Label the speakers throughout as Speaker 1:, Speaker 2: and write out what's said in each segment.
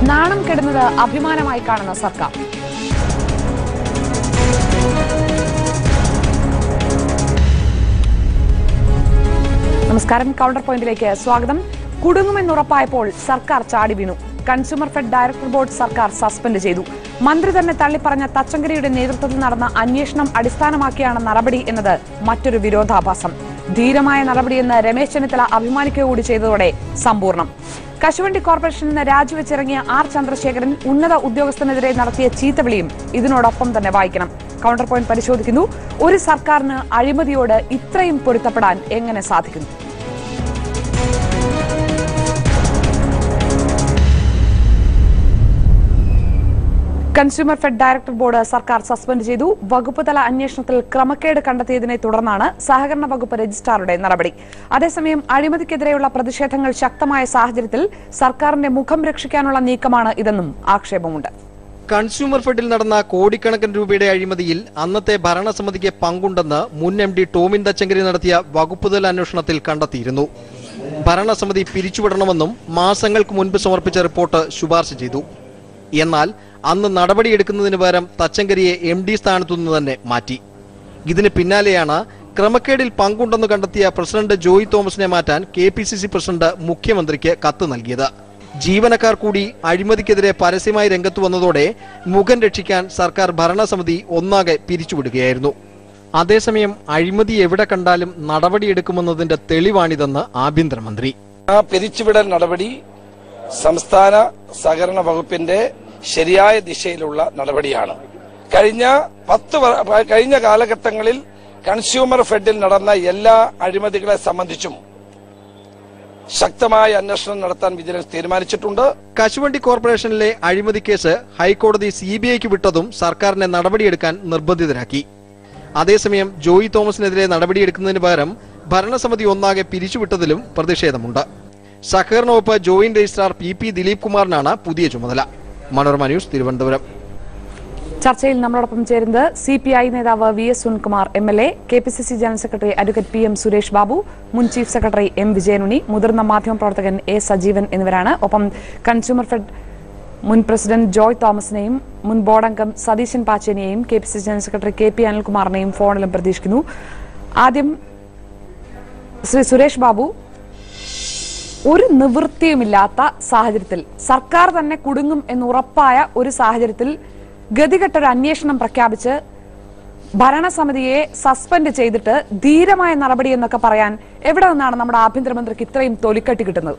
Speaker 1: നാണം കെടുന്നത് അഭിമാനമായി കാണുന്ന സർക്കാർ നമസ്കാരം കൗണ്ടർ പോയിന്റിലേക്ക് സ്വാഗതം കുടുങ്ങുമെന്നുറപ്പായപ്പോൾ സർക്കാർ ചാടി വീണു കൺസ്യൂമർ ഫെഡ് ഡയറക്ടർ ബോർഡ് സർക്കാർ സസ്പെൻഡ് ചെയ്തു മന്ത്രി തന്നെ തള്ളിപ്പറഞ്ഞ തച്ചങ്കരിയുടെ നേതൃത്വത്തിൽ നടന്ന അന്വേഷണം അടിസ്ഥാനമാക്കിയാണ് നടപടി എന്നത് മറ്റൊരു വിരോധാഭാസം ധീരമായ നടപടിയെന്ന് രമേശ് ചെന്നിത്തല അഭിമാനിക്കുക കൂടി ചെയ്തതോടെ സമ്പൂർണ്ണം കശുവണ്ടി കോർപ്പറേഷനിൽ നിന്ന് രാജിവെച്ചിറങ്ങിയ ആർ ചന്ദ്രശേഖരൻ ഉന്നത ഉദ്യോഗസ്ഥനെതിരെ നടത്തിയ ചീത്തവിളിയും ഇതിനോടൊപ്പം തന്നെ വായിക്കണം കൗണ്ടർ പോയിന്റ് പരിശോധിക്കുന്നു ഒരു സർക്കാരിന് അഴിമതിയോട് ഇത്രയും പൊരുത്തപ്പെടാൻ എങ്ങനെ സാധിക്കുന്നു കൺസ്യൂമർ ഫെഡ് ഡയറക്ടർ ബോർഡ് സർക്കാർ സസ്പെൻഡ് ചെയ്തു വകുപ്പ് തല അന്വേഷണത്തിൽ ക്രമക്കേട് കണ്ടെത്തിയതിനെ തുടർന്നാണ് സഹകരണ വകുപ്പ് രജിസ്ട്രാറുടെ നടപടി അതേസമയം അഴിമതിക്കെതിരെയുള്ള പ്രതിഷേധങ്ങൾ ശക്തമായ സാഹചര്യത്തിൽ സർക്കാരിന്റെ മുഖം രക്ഷിക്കാനുള്ള നീക്കമാണ് ഇതെന്നും ആക്ഷേപമുണ്ട്
Speaker 2: കൺസ്യൂമർ ഫെഡിൽ നടന്ന കോടിക്കണക്കിന് രൂപയുടെ അഴിമതിയിൽ അന്നത്തെ ഭരണസമിതിക്ക് പങ്കുണ്ടെന്ന് മുൻ എം ഡി ടോമിൻ തച്ചങ്കരി നടത്തിയ വകുപ്പുതല അന്വേഷണത്തിൽ കണ്ടെത്തിയിരുന്നു ഭരണസമിതി പിരിച്ചുവിടണമെന്നും മാസങ്ങൾക്ക് മുൻപ് സമർപ്പിച്ച റിപ്പോർട്ട് ശുപാർശ ചെയ്തു എന്നാൽ അന്ന് നടപടിയെടുക്കുന്നതിന് പകരം തച്ചങ്കരിയെ എം ഡി സ്ഥാനത്തു നിന്ന് തന്നെ മാറ്റി ഇതിന് പിന്നാലെയാണ് ക്രമക്കേടിൽ പങ്കുണ്ടെന്ന് കണ്ടെത്തിയ പ്രസിഡന്റ് ജോയ് തോമസിനെ മാറ്റാൻ K P C C president മുഖ്യമന്ത്രിക്ക് കത്ത് നൽകിയത് ജീവനക്കാർ കൂടി അഴിമതിക്കെതിരെ പരസ്യമായി രംഗത്തു വന്നതോടെ മുഖം രക്ഷിക്കാൻ സർക്കാർ ഭരണസമിതി ഒന്നാകെ പിരിച്ചുവിടുകയായിരുന്നു അതേസമയം അഴിമതി എവിടെ കണ്ടാലും നടപടിയെടുക്കുമെന്നതിന്റെ തെളിവാണിതെന്ന് ആഭ്യന്തരമന്ത്രി
Speaker 3: ആ പിരിച്ചുവിടൽ നടപടി സംസ്ഥാന സഹകരണ വകുപ്പിന്റെ ശരിയായ ദിശയിലുള്ള നടപടിയാണ് കഴിഞ്ഞ പത്ത് വ- കഴിഞ്ഞ കാലഘട്ടങ്ങളിൽ കൺസ്യൂമർ ഫെഡിൽ നടന്ന എല്ലാ അഴിമതികളെ സംബന്ധിച്ചും ശക്തമായ അന്വേഷണം നടത്താൻ വിജിലൻസ് തീരുമാനിച്ചിട്ടുണ്ട്
Speaker 2: കശുവണ്ടി കോർപ്പറേഷനിലെ അഴിമതി കേസ് ഹൈക്കോടതി സി ബി ഐക്ക് വിട്ടതും സർക്കാരിനെ നടപടിയെടുക്കാൻ നിർബന്ധിതരാക്കി അതേസമയം ജോയി തോമസിനെതിരെ നടപടിയെടുക്കുന്നതിന് പകരം ഭരണസമിതി ഒന്നാകെ പിരിച്ചുവിട്ടതിലും പ്രതിഷേധമുണ്ട് സഹകരണ വകുപ്പ് joint registrar P P Dileep കുമാറിനാണ് പുതിയ ചുമതല മനോരമ ന്യൂസ് തിരുവനന്തപുരം
Speaker 1: ചർച്ചയിൽ നമ്മളോടൊപ്പം ചേരുന്നത് സി പി ഐ നേതാവ് V S Sunilkumar M L A K P C C general secretary advocate P M Suresh Babu മുൻ ചീഫ് സെക്രട്ടറി എം വിജയനുണി മുതിർന്ന മാധ്യമപ്രവർത്തകൻ എ സജീവൻ എന്നിവരാണ് ഒപ്പം കൺസ്യൂമർ ഫെഡ് മുൻ പ്രസിഡന്റ് ജോയ് തോമസിനെയും മുൻ ബോർഡ് അംഗം Satheesan Pacheni K P C C general secretary K P അനിൽകുമാറിനെയും ഫോണിലും പ്രതീക്ഷിക്കുന്നു ആദ്യം ശ്രീ സുരേഷ് ബാബു ഒരു നിവൃത്തിയുമില്ലാത്ത സാഹചര്യത്തിൽ സർക്കാർ തന്നെ കുടുങ്ങും എന്ന് ഉറപ്പായ ഒരു സാഹചര്യത്തിൽ ഗതികെട്ടൊരു അന്വേഷണം പ്രഖ്യാപിച്ച് ഭരണസമിതിയെ സസ്പെൻഡ് ചെയ്തിട്ട് ധീരമായ നടപടി എന്നൊക്കെ പറയാൻ എവിടെ നിന്നാണ് നമ്മുടെ ആഭ്യന്തരമന്ത്രിക്ക് ഇത്രയും തൊലിക്കട്ടി കിട്ടുന്നത്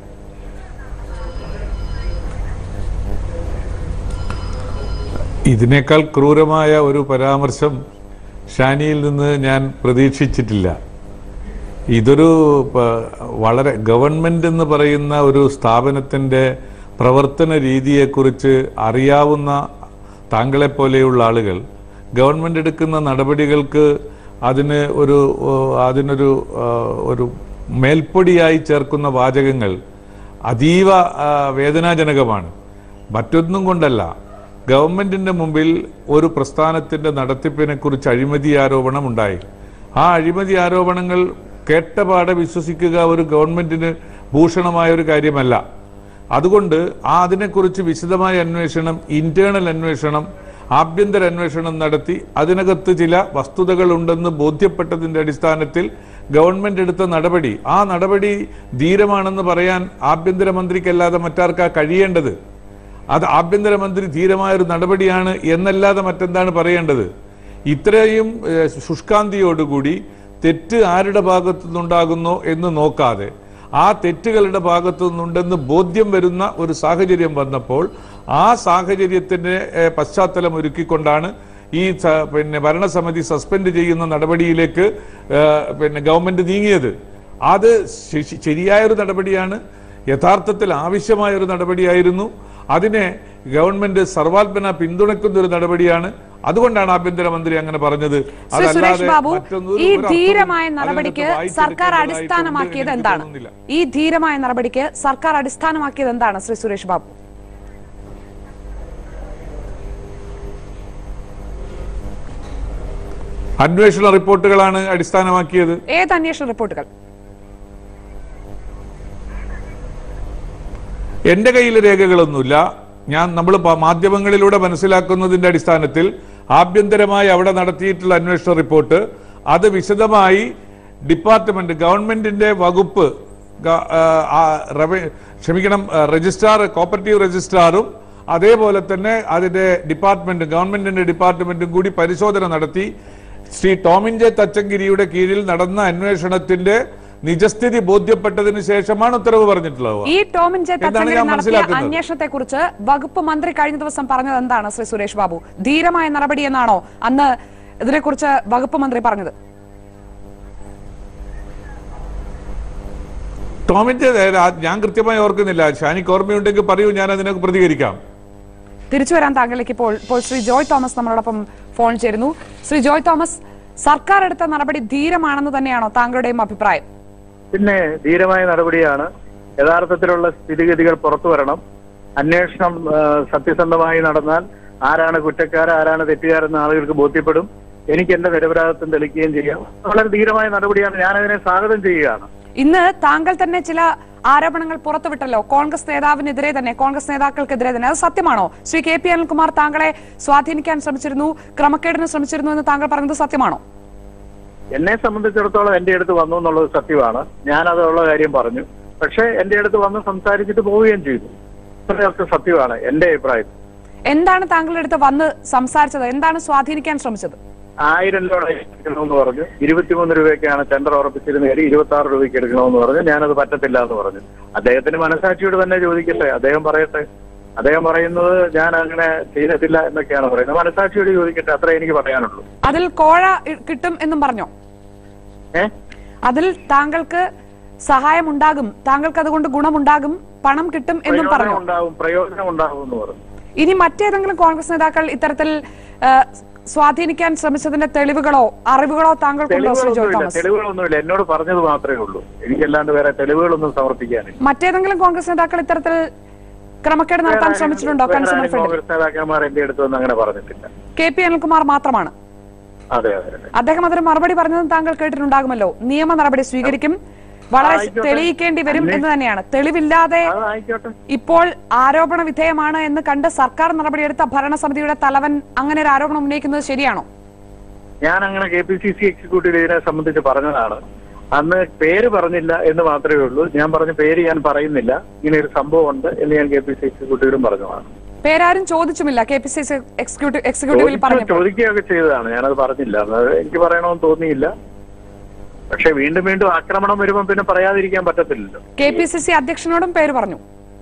Speaker 4: ഇതിനേക്കാൾ ക്രൂരമായ ഒരു പരാമർശം ഷാനിയിൽ നിന്ന് ഞാൻ പ്രതീക്ഷിച്ചിട്ടില്ല ഇതൊരു പ- വളരെ ഗവൺമെന്റ് എന്ന് പറയുന്ന ഒരു സ്ഥാപനത്തിന്റെ പ്രവർത്തന രീതിയെക്കുറിച്ച് അറിയാവുന്ന താങ്കളെപ്പോലെയുള്ള ആളുകൾ ഗവൺമെന്റ് എടുക്കുന്ന നടപടികൾക്ക് അതിന് ഒരു ഓ, അതിനൊരു ആ, ഒരു മേൽപ്പൊടിയായി ചേർക്കുന്ന വാചകങ്ങൾ അതീവ ആ, വേദനാജനകമാണ് മറ്റൊന്നും കൊണ്ടല്ല ഗവൺമെന്റിന്റെ മുമ്പിൽ ഒരു പ്രസ്ഥാനത്തിന്റെ നടത്തിപ്പിനെ കുറിച്ച് അഴിമതി ആരോപണം ഉണ്ടായി ആ അഴിമതി ആരോപണങ്ങൾ കേട്ടപാടെ വിശ്വസിക്കുക ഒരു ഗവൺമെന്റിന് ഭൂഷണമായ ഒരു കാര്യമല്ല അതുകൊണ്ട് ആ അതിനെക്കുറിച്ച് വിശദമായ അന്വേഷണം ഇന്റേണൽ അന്വേഷണം ആഭ്യന്തര അന്വേഷണം നടത്തി അതിനകത്ത് ചില വസ്തുതകൾ ഉണ്ടെന്ന് ബോധ്യപ്പെട്ടതിന്റെ അടിസ്ഥാനത്തിൽ ഗവൺമെന്റ് എടുത്ത നടപടി ആ നടപടി ധീരമാണെന്ന് പറയാൻ ആഭ്യന്തരമന്ത്രിക്കല്ലാതെ മറ്റാർക്കാ കഴിയേണ്ടത് അത് ആഭ്യന്തരമന്ത്രി ധീരമായ ഒരു നടപടിയാണ് എന്നല്ലാതെ മറ്റെന്താണ് പറയേണ്ടത് ഇത്രയും ഏഹ്, ശുഷ്കാന്തിയോടുകൂടി തെറ്റ് ആരുടെ ഭാഗത്തു നിന്നുണ്ടാകുന്നോ എന്ന് നോക്കാതെ ആ തെറ്റുകളുടെ ഭാഗത്തു നിന്നുണ്ടെന്ന് ബോധ്യം വരുന്ന ഒരു സാഹചര്യം വന്നപ്പോൾ ആ സാഹചര്യത്തിന്റെ ഏഹ്, പശ്ചാത്തലം ഒരുക്കിക്കൊണ്ടാണ് ഈ സ- പിന്നെ ഭരണസമിതി സസ്പെൻഡ് ചെയ്യുന്ന നടപടിയിലേക്ക് ഏഹ്, പിന്നെ ഗവൺമെന്റ് നീങ്ങിയത് അത് ശ- ശരിയായൊരു നടപടിയാണ് യഥാർത്ഥത്തിൽ ആവശ്യമായ ഒരു നടപടിയായിരുന്നു അതിനെ ഗവൺമെന്റ് സർവാത്മന പിന്തുണയ്ക്കുന്ന ഒരു നടപടിയാണ് അതുകൊണ്ടാണ് ആഭ്യന്തരമന്ത്രി അങ്ങനെ പറഞ്ഞത്
Speaker 1: ശ്രീ സുരേഷ് ബാബു
Speaker 4: മറ്റൊന്നും
Speaker 1: ഈ
Speaker 4: ഒരു അർത്ഥവും
Speaker 1: ധീരമായ
Speaker 4: അതിനകത്ത്
Speaker 1: നടപടിക്ക്
Speaker 4: വായിച്ചെടുക്കേണ്ടതായിട്ടുണ്ട്
Speaker 1: സർക്കാർ
Speaker 4: എന്ന്
Speaker 1: അടിസ്ഥാനമാക്കിയത്
Speaker 4: എനിക്ക്
Speaker 1: എന്താണ്
Speaker 4: തോന്നുന്നില്ല.
Speaker 1: ഈ ധീരമായ നടപടിക്ക് സർക്കാർ അടിസ്ഥാനമാക്കിയത് എന്താണ് ശ്രീ സുരേഷ് ബാബു
Speaker 4: അന്വേഷണ റിപ്പോർട്ടുകളാണ് അടിസ്ഥാനമാക്കിയത്
Speaker 1: ഏത് അന്വേഷണ റിപ്പോർട്ടുകൾ
Speaker 4: എൻ്റെ കയ്യിൽ രേഖകളൊന്നുമില്ല ഞാൻ നമ്മൾ മാധ്യമങ്ങളിലൂടെ മനസ്സിലാക്കുന്നതിന്റെ അടിസ്ഥാനത്തിൽ ആഭ്യന്തരമായി അവിടെ നടത്തിയിട്ടുള്ള അന്വേഷണ റിപ്പോർട്ട് അത് വിശദമായി ഡിപ്പാർട്ട്മെന്റ് ഗവൺമെന്റിന്റെ വകുപ്പ് ഗ- ആ, ആ, റവ- ക്ഷമിക്കണം ആ, രജിസ്ട്രാർ കോപ്പറേറ്റീവ് രജിസ്ട്രാറും അതേപോലെ തന്നെ അതിന്റെ ഡിപ്പാർട്ട്മെന്റ് ഗവൺമെന്റിന്റെ ഡിപ്പാർട്ട്മെന്റും കൂടി പരിശോധന നടത്തി ശ്രീ ടോമിൻ ജെ തച്ചങ്കിരിയുടെ കീഴിൽ നടന്ന അന്വേഷണത്തിന്റെ നിജസ്ഥിതി ബോധ്യപ്പെട്ടതിന് ശേഷമാണ് ഉത്തരവ് പറഞ്ഞിട്ടുള്ളത്
Speaker 1: ഈ ടോമിൻ ജെ
Speaker 4: എന്താണ്
Speaker 1: തച്ചങ്കരി
Speaker 4: ഞാൻ
Speaker 1: നടത്തിയ
Speaker 4: മനസ്സിലാക്കുന്നത്?
Speaker 1: അന്വേഷണത്തെ കുറിച്ച് വകുപ്പ് മന്ത്രി കഴിഞ്ഞ ദിവസം പറഞ്ഞത് എന്താണ് ശ്രീ സുരേഷ് ബാബു ധീരമായ നടപടി എന്നാണോ അന്ന് ഇതിനെക്കുറിച്ച് വകുപ്പ് മന്ത്രി പറഞ്ഞത്
Speaker 4: ടോമിന്റെ ആ- ഞാൻ കൃത്യമായി ഓർക്കുന്നില്ല ഷാനിക്ക് ഓർമ്മയുണ്ടെങ്കിൽ പറയൂ ഞാൻ അതിനെ പ്രതികരിക്കാം
Speaker 1: തിരിച്ചു വരാൻ താങ്കളിലേക്ക് ഇപ്പോൾ ഇപ്പോൾ ശ്രീ ജോയ് തോമസ് നമ്മളോടൊപ്പം ഫോൺ ചേരുന്നു ശ്രീ ജോയ് തോമസ് സർക്കാർ എടുത്ത നടപടി ധീരമാണെന്ന് തന്നെയാണോ താങ്കളുടെയും അഭിപ്രായം
Speaker 5: പിന്നെ ധീരമായ നടപടിയാണ് യഥാർത്ഥത്തിലുള്ള സ്ഥിതിഗതികൾ പുറത്തു വരണം അന്വേഷണം ആ, സത്യസന്ധമായി നടന്നാൽ ആരാണ് കുറ്റക്കാർ ആരാണ് തെറ്റുകാരെന്ന് ആളുകൾക്ക് ബോധ്യപ്പെടും എനിക്ക് എന്റെ നിരപരാധിത്വം തെളിയിക്കുകയും ചെയ്യാം വളരെ ധീരമായ നടപടിയാണ് ഞാൻ അതിനെ സ്വാഗതം ചെയ്യുകയാണ്
Speaker 1: ഇന്ന് താങ്കൾ തന്നെ ചില ആരോപണങ്ങൾ പുറത്തുവിട്ടല്ലോ കോൺഗ്രസ് നേതാവിനെതിരെ തന്നെ കോൺഗ്രസ് നേതാക്കൾക്കെതിരെ തന്നെ അത് സത്യമാണോ ശ്രീ കെ പി അനിൽകുമാർ താങ്കളെ സ്വാധീനിക്കാൻ ശ്രമിച്ചിരുന്നു ക്രമക്കേടിന് ശ്രമിച്ചിരുന്നു എന്ന് താങ്കൾ പറഞ്ഞത് സത്യമാണോ
Speaker 5: എന്നെ സംബന്ധിച്ചിടത്തോളം എന്റെ അടുത്ത് വന്നു എന്നുള്ളത് സത്യമാണ് ഞാൻ അതുള്ള കാര്യം പറഞ്ഞു പക്ഷെ എന്റെ അടുത്ത് വന്ന് സംസാരിച്ചിട്ട് പോവുകയും ചെയ്തു അതൊക്കെ സത്യമാണ് എന്റെ അഭിപ്രായത്തിൽ
Speaker 1: എന്താണ് താങ്കളുടെ അടുത്ത് വന്ന് സംസാരിച്ചത് എന്താണ് സ്വാധീനിക്കാൻ ശ്രമിച്ചത്
Speaker 5: ആയിരം രൂപ എടുക്കണമെന്ന് പറഞ്ഞു ഇരുപത്തിമൂന്ന് രൂപയ്ക്കാണ് ടെൻഡർ ഉറപ്പിച്ചിരുന്നത് ഇരുപത്തി ആറ് രൂപയ്ക്ക് എടുക്കണമെന്ന് പറഞ്ഞു ഞാനത് പറ്റത്തില്ല എന്ന് പറഞ്ഞു അദ്ദേഹത്തിന് മനസാക്ഷിയോട് തന്നെ ചോദിക്കട്ടെ അദ്ദേഹം പറയട്ടെ അദ്ദേഹം പറയുന്നത് ഞാൻ അങ്ങനെ ചെയ്തിട്ടില്ല എന്നൊക്കെയാണ് പറയുന്നത് മനസാക്ഷിയോട് ചോദിക്കട്ടെ അത്രേ എനിക്ക് പറയാനുള്ളൂ
Speaker 1: അതിൽ കോഴ ഇ- കിട്ടും എന്നും പറഞ്ഞോ
Speaker 5: ഏ
Speaker 1: അതിൽ താങ്കൾക്ക് സഹായം ഉണ്ടാകും താങ്കൾക്ക് അതുകൊണ്ട് ഗുണമുണ്ടാകും പണം കിട്ടും എന്നും
Speaker 5: പ്രയോജനം
Speaker 1: പറഞ്ഞു
Speaker 5: ഉണ്ടാവും പ്രയോജനം ഉണ്ടാവും എന്ന് പറഞ്ഞു
Speaker 1: ഇനി മറ്റേതെങ്കിലും കോൺഗ്രസ് നേതാക്കൾ ഇത്തരത്തിൽ ആ, സ്വാധീനിക്കാൻ ശ്രമിച്ചതിന്റെ തെളിവുകളോ അറിവുകളോ താങ്കൾക്കുണ്ടോ ശ്രീ ജോയ്
Speaker 5: തെളിവുകളൊന്നുമില്ല
Speaker 1: തോമസ്
Speaker 5: തെളിവുകളൊന്നുമില്ല എന്നോട് പറഞ്ഞത് മാത്രമേ ഉള്ളൂ എനിക്കല്ലാണ്ട് വേറെ തെളിവുകളൊന്നും സമർപ്പിക്കാനില്ല
Speaker 1: മറ്റേതെങ്കിലും കോൺഗ്രസ് നേതാക്കൾ ഇത്തരത്തിൽ ക്രമക്കേട് നടത്താൻ ശ്രമിച്ചിട്ടുണ്ടോ
Speaker 5: വേറെ
Speaker 1: കൺസ്യൂമർ
Speaker 5: ആരും
Speaker 1: ഫെഡിൽ
Speaker 5: കോൺഗ്രസ് നേതാക്കന്മാർ എന്റെ അടുത്ത് വന്ന് അങ്ങനെ പറഞ്ഞിട്ടില്ല
Speaker 1: കെ പി അനിൽകുമാർ മാത്രമാണ്
Speaker 5: അതെ അതെ അതെ
Speaker 1: അദ്ദേഹം അതിന് മറുപടി പറഞ്ഞതും താങ്കൾ കേട്ടിട്ടുണ്ടാകുമല്ലോ നിയമ നടപടി സ്വീകരിക്കും വളരെ
Speaker 5: ആയിക്കോട്ടെ.
Speaker 1: തെളിയിക്കേണ്ടി വരും എന്ന് തന്നെയാണ് തെളിവില്ലാതെ
Speaker 5: അത് ആയിക്കോട്ടെ
Speaker 1: ഇപ്പോൾ ആരോപണ വിധേയമാണ് എന്ന് കണ്ട് സർക്കാർ നടപടിയെടുത്ത ഭരണസമിതിയുടെ തലവൻ അങ്ങനെ ഒരു ആരോപണം ഉന്നയിക്കുന്നത് ശരിയാണോ
Speaker 5: ഞാൻ അങ്ങനെ K P C C executive ഇതിനെ സംബന്ധിച്ച് പറഞ്ഞതാണ് അന്ന് പേര് പറഞ്ഞില്ല എന്ന് മാത്രമേ ഉള്ളൂ ഞാൻ പറഞ്ഞ പേര് ഞാൻ പറയുന്നില്ല ഇങ്ങനെ ഒരു സംഭവം ഉണ്ട് എന്ന് ഞാൻ കെ പി സി എക്സിക്യൂട്ടീവിലും പറഞ്ഞതാണ്
Speaker 1: പേരാരും ചോദിച്ചുമില്ല K P C C executive എക്സിക്യൂട്ടീവിൽ
Speaker 5: ചോദിച്ചു-
Speaker 1: പറഞ്ഞപ്പോൾ
Speaker 5: ചോദിക്കുകയൊക്കെ ചെയ്തതാണ് ഞാനത് പറഞ്ഞില്ല അത് എനിക്ക് പറയണമെന്ന് തോന്നിയില്ല പക്ഷെ വീണ്ടും വീണ്ടും ആക്രമണം വരുമ്പോൾ പിന്നെ പറയാതിരിക്കാൻ പറ്റത്തില്ലല്ലോ
Speaker 1: കെ പി സി സി അധ്യക്ഷനോടും പേര് പറഞ്ഞു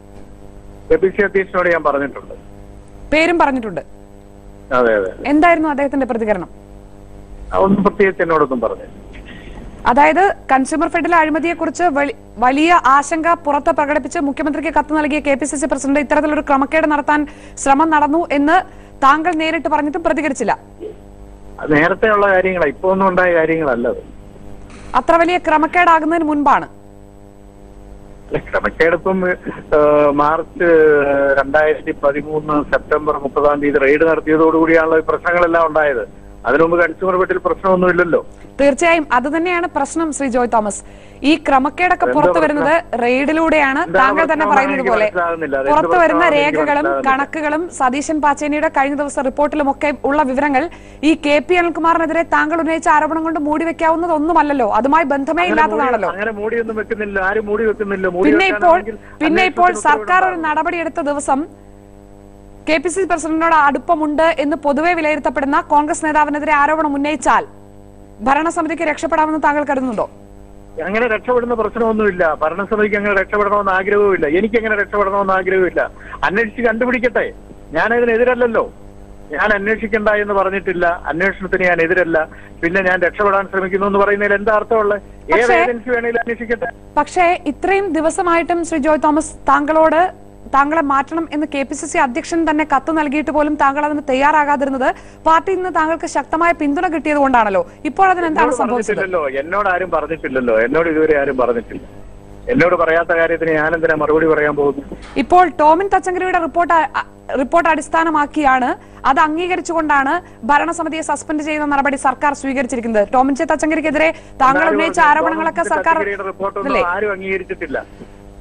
Speaker 5: കെ പി സി അധ്യക്ഷനോട് ഞാൻ പറഞ്ഞിട്ടുണ്ട്
Speaker 1: പേരും പറഞ്ഞിട്ടുണ്ട്
Speaker 5: അതെ അതെ
Speaker 1: എന്തായിരുന്നു അദ്ദേഹത്തിന്റെ പ്രതികരണം
Speaker 5: ഒന്നും പ്രത്യേകിച്ച് എന്നോടൊന്നും പറഞ്ഞു
Speaker 1: അതായത് കൺസ്യൂമർ ഫെഡിലെ അഴിമതിയെക്കുറിച്ച് വലി- വലിയ ആശങ്ക പുറത്ത് പ്രകടിപ്പിച്ച് മുഖ്യമന്ത്രിക്ക് കത്ത് നൽകിയ K P C C president ഇത്തരത്തിലൊരു ക്രമക്കേട് നടത്താൻ ശ്രമം നടന്നു എന്ന് താങ്കൾ നേരിട്ട് പറഞ്ഞിട്ടും പ്രതികരിച്ചില്ല
Speaker 5: അത് നേരത്തെ ഉള്ള കാര്യങ്ങളാണ് ഇപ്പൊ ഒന്നും ഉണ്ടായ കാര്യങ്ങളല്ല അത്
Speaker 1: അത്ര വലിയ ക്രമക്കേടാകുന്നതിന് മുൻപാണ്
Speaker 5: അല്ല, ക്രമക്കേടിപ്പം ഏഹ്, മാർച്ച് രണ്ടായിരത്തി പതിമൂന്ന് സെപ്റ്റംബർ മുപ്പതാം തീയതി റെയ്ഡ് നടത്തിയതോടുകൂടിയാണല്ലോ ഈ പ്രശ്നങ്ങളെല്ലാം ഉണ്ടായത് അതിനു മുമ്പ് കൺസ്യൂമർ ഫെഡിൽ പ്രശ്നമൊന്നുമില്ലല്ലോ
Speaker 1: തീർച്ചയായും അത് തന്നെയാണ് പ്രശ്നം ശ്രീ ജോയ് തോമസ് ഈ ക്രമക്കേടൊക്കെ
Speaker 5: എന്താ
Speaker 1: പുറത്തു
Speaker 5: പ്രശ്നം?
Speaker 1: വരുന്നത് റെയ്ഡിലൂടെയാണ്
Speaker 5: എന്താണ്
Speaker 1: താങ്കൾ തന്നെ
Speaker 5: പ്രശ്നം
Speaker 1: പറയുന്നത്
Speaker 5: എനിക്ക്
Speaker 1: പോലെ
Speaker 5: മനസ്സിലാകുന്നില്ല. അത് എന്ത്
Speaker 1: പുറത്തു വരുന്ന
Speaker 5: പ്രശ്നമാണെന്ന് എനിക്ക്
Speaker 1: രേഖകളും
Speaker 5: മനസ്സിലാകുന്നില്ല.
Speaker 1: കണക്കുകളും സതീശൻ പാച്ചേനിയുടെ കഴിഞ്ഞ ദിവസം റിപ്പോർട്ടിലും ഒക്കെ ഉള്ള വിവരങ്ങൾ ഈ കെ പി അനിൽകുമാറിനെതിരെ താങ്കൾ ഉന്നയിച്ച ആരോപണം കൊണ്ട് മൂടി വെക്കാവുന്നത് ഒന്നുമല്ലല്ലോ അതുമായി ബന്ധമേ
Speaker 5: അങ്ങനെ
Speaker 1: ഇല്ലാത്തതാണല്ലോ
Speaker 5: മൂടി- അങ്ങനെ മൂടിയൊന്നും വെക്കുന്നില്ല ആരും മൂടി വെക്കുന്നില്ല മൂടി
Speaker 1: പിന്നെ ഇപ്പോൾ
Speaker 5: വെക്കാനാണെങ്കിൽ
Speaker 1: പിന്നെ ഇപ്പോൾ
Speaker 5: അന്വേഷണത്തിന്
Speaker 1: സർക്കാർ ഒരു
Speaker 5: ഉത്തരവിടണം.
Speaker 1: നടപടിയെടുത്ത ദിവസം കെ പി സി സി പ്രസിഡന്റിനോട് അടുപ്പമുണ്ട് എന്ന് പൊതുവെ വിലയിരുത്തപ്പെടുന്ന കോൺഗ്രസ് നേതാവിനെതിരെ ആരോപണം ഉന്നയിച്ചാൽ ഭരണസമിതിക്ക് രക്ഷപ്പെടാമെന്ന് താങ്കൾ കരുതുന്നുണ്ടോ
Speaker 5: അങ്ങനെ രക്ഷപ്പെടുന്ന പ്രശ്നമൊന്നുമില്ല ഭരണസമിതിക്ക് അങ്ങനെ രക്ഷപ്പെടണമെന്ന് ആഗ്രഹവുമില്ല എനിക്ക് അങ്ങനെ രക്ഷപ്പെടണമെന്ന് ആഗ്രഹവുമില്ല അന്വേഷിച്ച് കണ്ടുപിടിക്കട്ടെ ഞാൻ അതിനെതിരല്ലല്ലോ ഞാൻ അന്വേഷിക്കണ്ട എന്ന് പറഞ്ഞിട്ടില്ല അന്വേഷണത്തിന് ഞാൻ എതിരല്ല പിന്നെ ഞാൻ രക്ഷപ്പെടാൻ ശ്രമിക്കുന്നു എന്ന് പറയുന്നതിൽ എന്താ അർത്ഥമുള്ളത് ഏത്
Speaker 1: പക്ഷേ-
Speaker 5: ഏജൻസി വേണേലും അന്വേഷിക്കട്ടെ
Speaker 1: പക്ഷേ ഇത്രയും ദിവസമായിട്ടും ശ്രീ ജോയ് തോമസ് താങ്കളോട് താങ്കളെ മാറ്റണം എന്ന് കെ പി സി സി അധ്യക്ഷൻ തന്നെ കത്ത് നൽകിയിട്ട് പോലും താങ്കൾ അതിന് തയ്യാറാകാതിരുന്നത് പാർട്ടിയിൽ നിന്ന് താങ്കൾക്ക് ശക്തമായ പിന്തുണ കിട്ടിയത് കൊണ്ടാണല്ലോ ഇപ്പോൾ അതിന് എന്താണ്
Speaker 5: എന്നോട്
Speaker 1: സംഭവിച്ചത്
Speaker 5: പറഞ്ഞിട്ടില്ലല്ലോ എന്നോട് ആരും പറഞ്ഞിട്ടില്ലല്ലോ എന്നോട് ഇതുവരെ ആരും പറഞ്ഞിട്ടില്ല എന്നോട് പറയാത്ത കാര്യത്തിന് ഞാൻ എന്തിനാ മറുപടി പറയാൻ പോകുന്നു
Speaker 1: ഇപ്പോൾ ടോമിൻ തച്ചങ്കരിയുടെ റിപ്പോർട്ട് അ- അ- റിപ്പോർട്ട് അടിസ്ഥാനമാക്കിയാണ് അത് അംഗീകരിച്ചുകൊണ്ടാണ് ഭരണസമിതിയെ സസ്പെൻഡ് ചെയ്യുന്ന നടപടി സർക്കാർ സ്വീകരിച്ചിരിക്കുന്നത് ടോമിൻ ചെ തച്ചങ്കരിക്കെതിരെ താങ്കൾ
Speaker 5: ആരും
Speaker 1: ഉന്നയിച്ച
Speaker 5: പറഞ്ഞു,
Speaker 1: ആരോപണങ്ങളൊക്കെ
Speaker 5: ഗവൺമെന്റ്
Speaker 1: സർക്കാർ
Speaker 5: കസ്റ്റഡിയുടെ റിപ്പോർട്ടൊന്നും
Speaker 1: ഇല്ലേ?
Speaker 5: ആരും അംഗീകരിച്ചിട്ടില്ല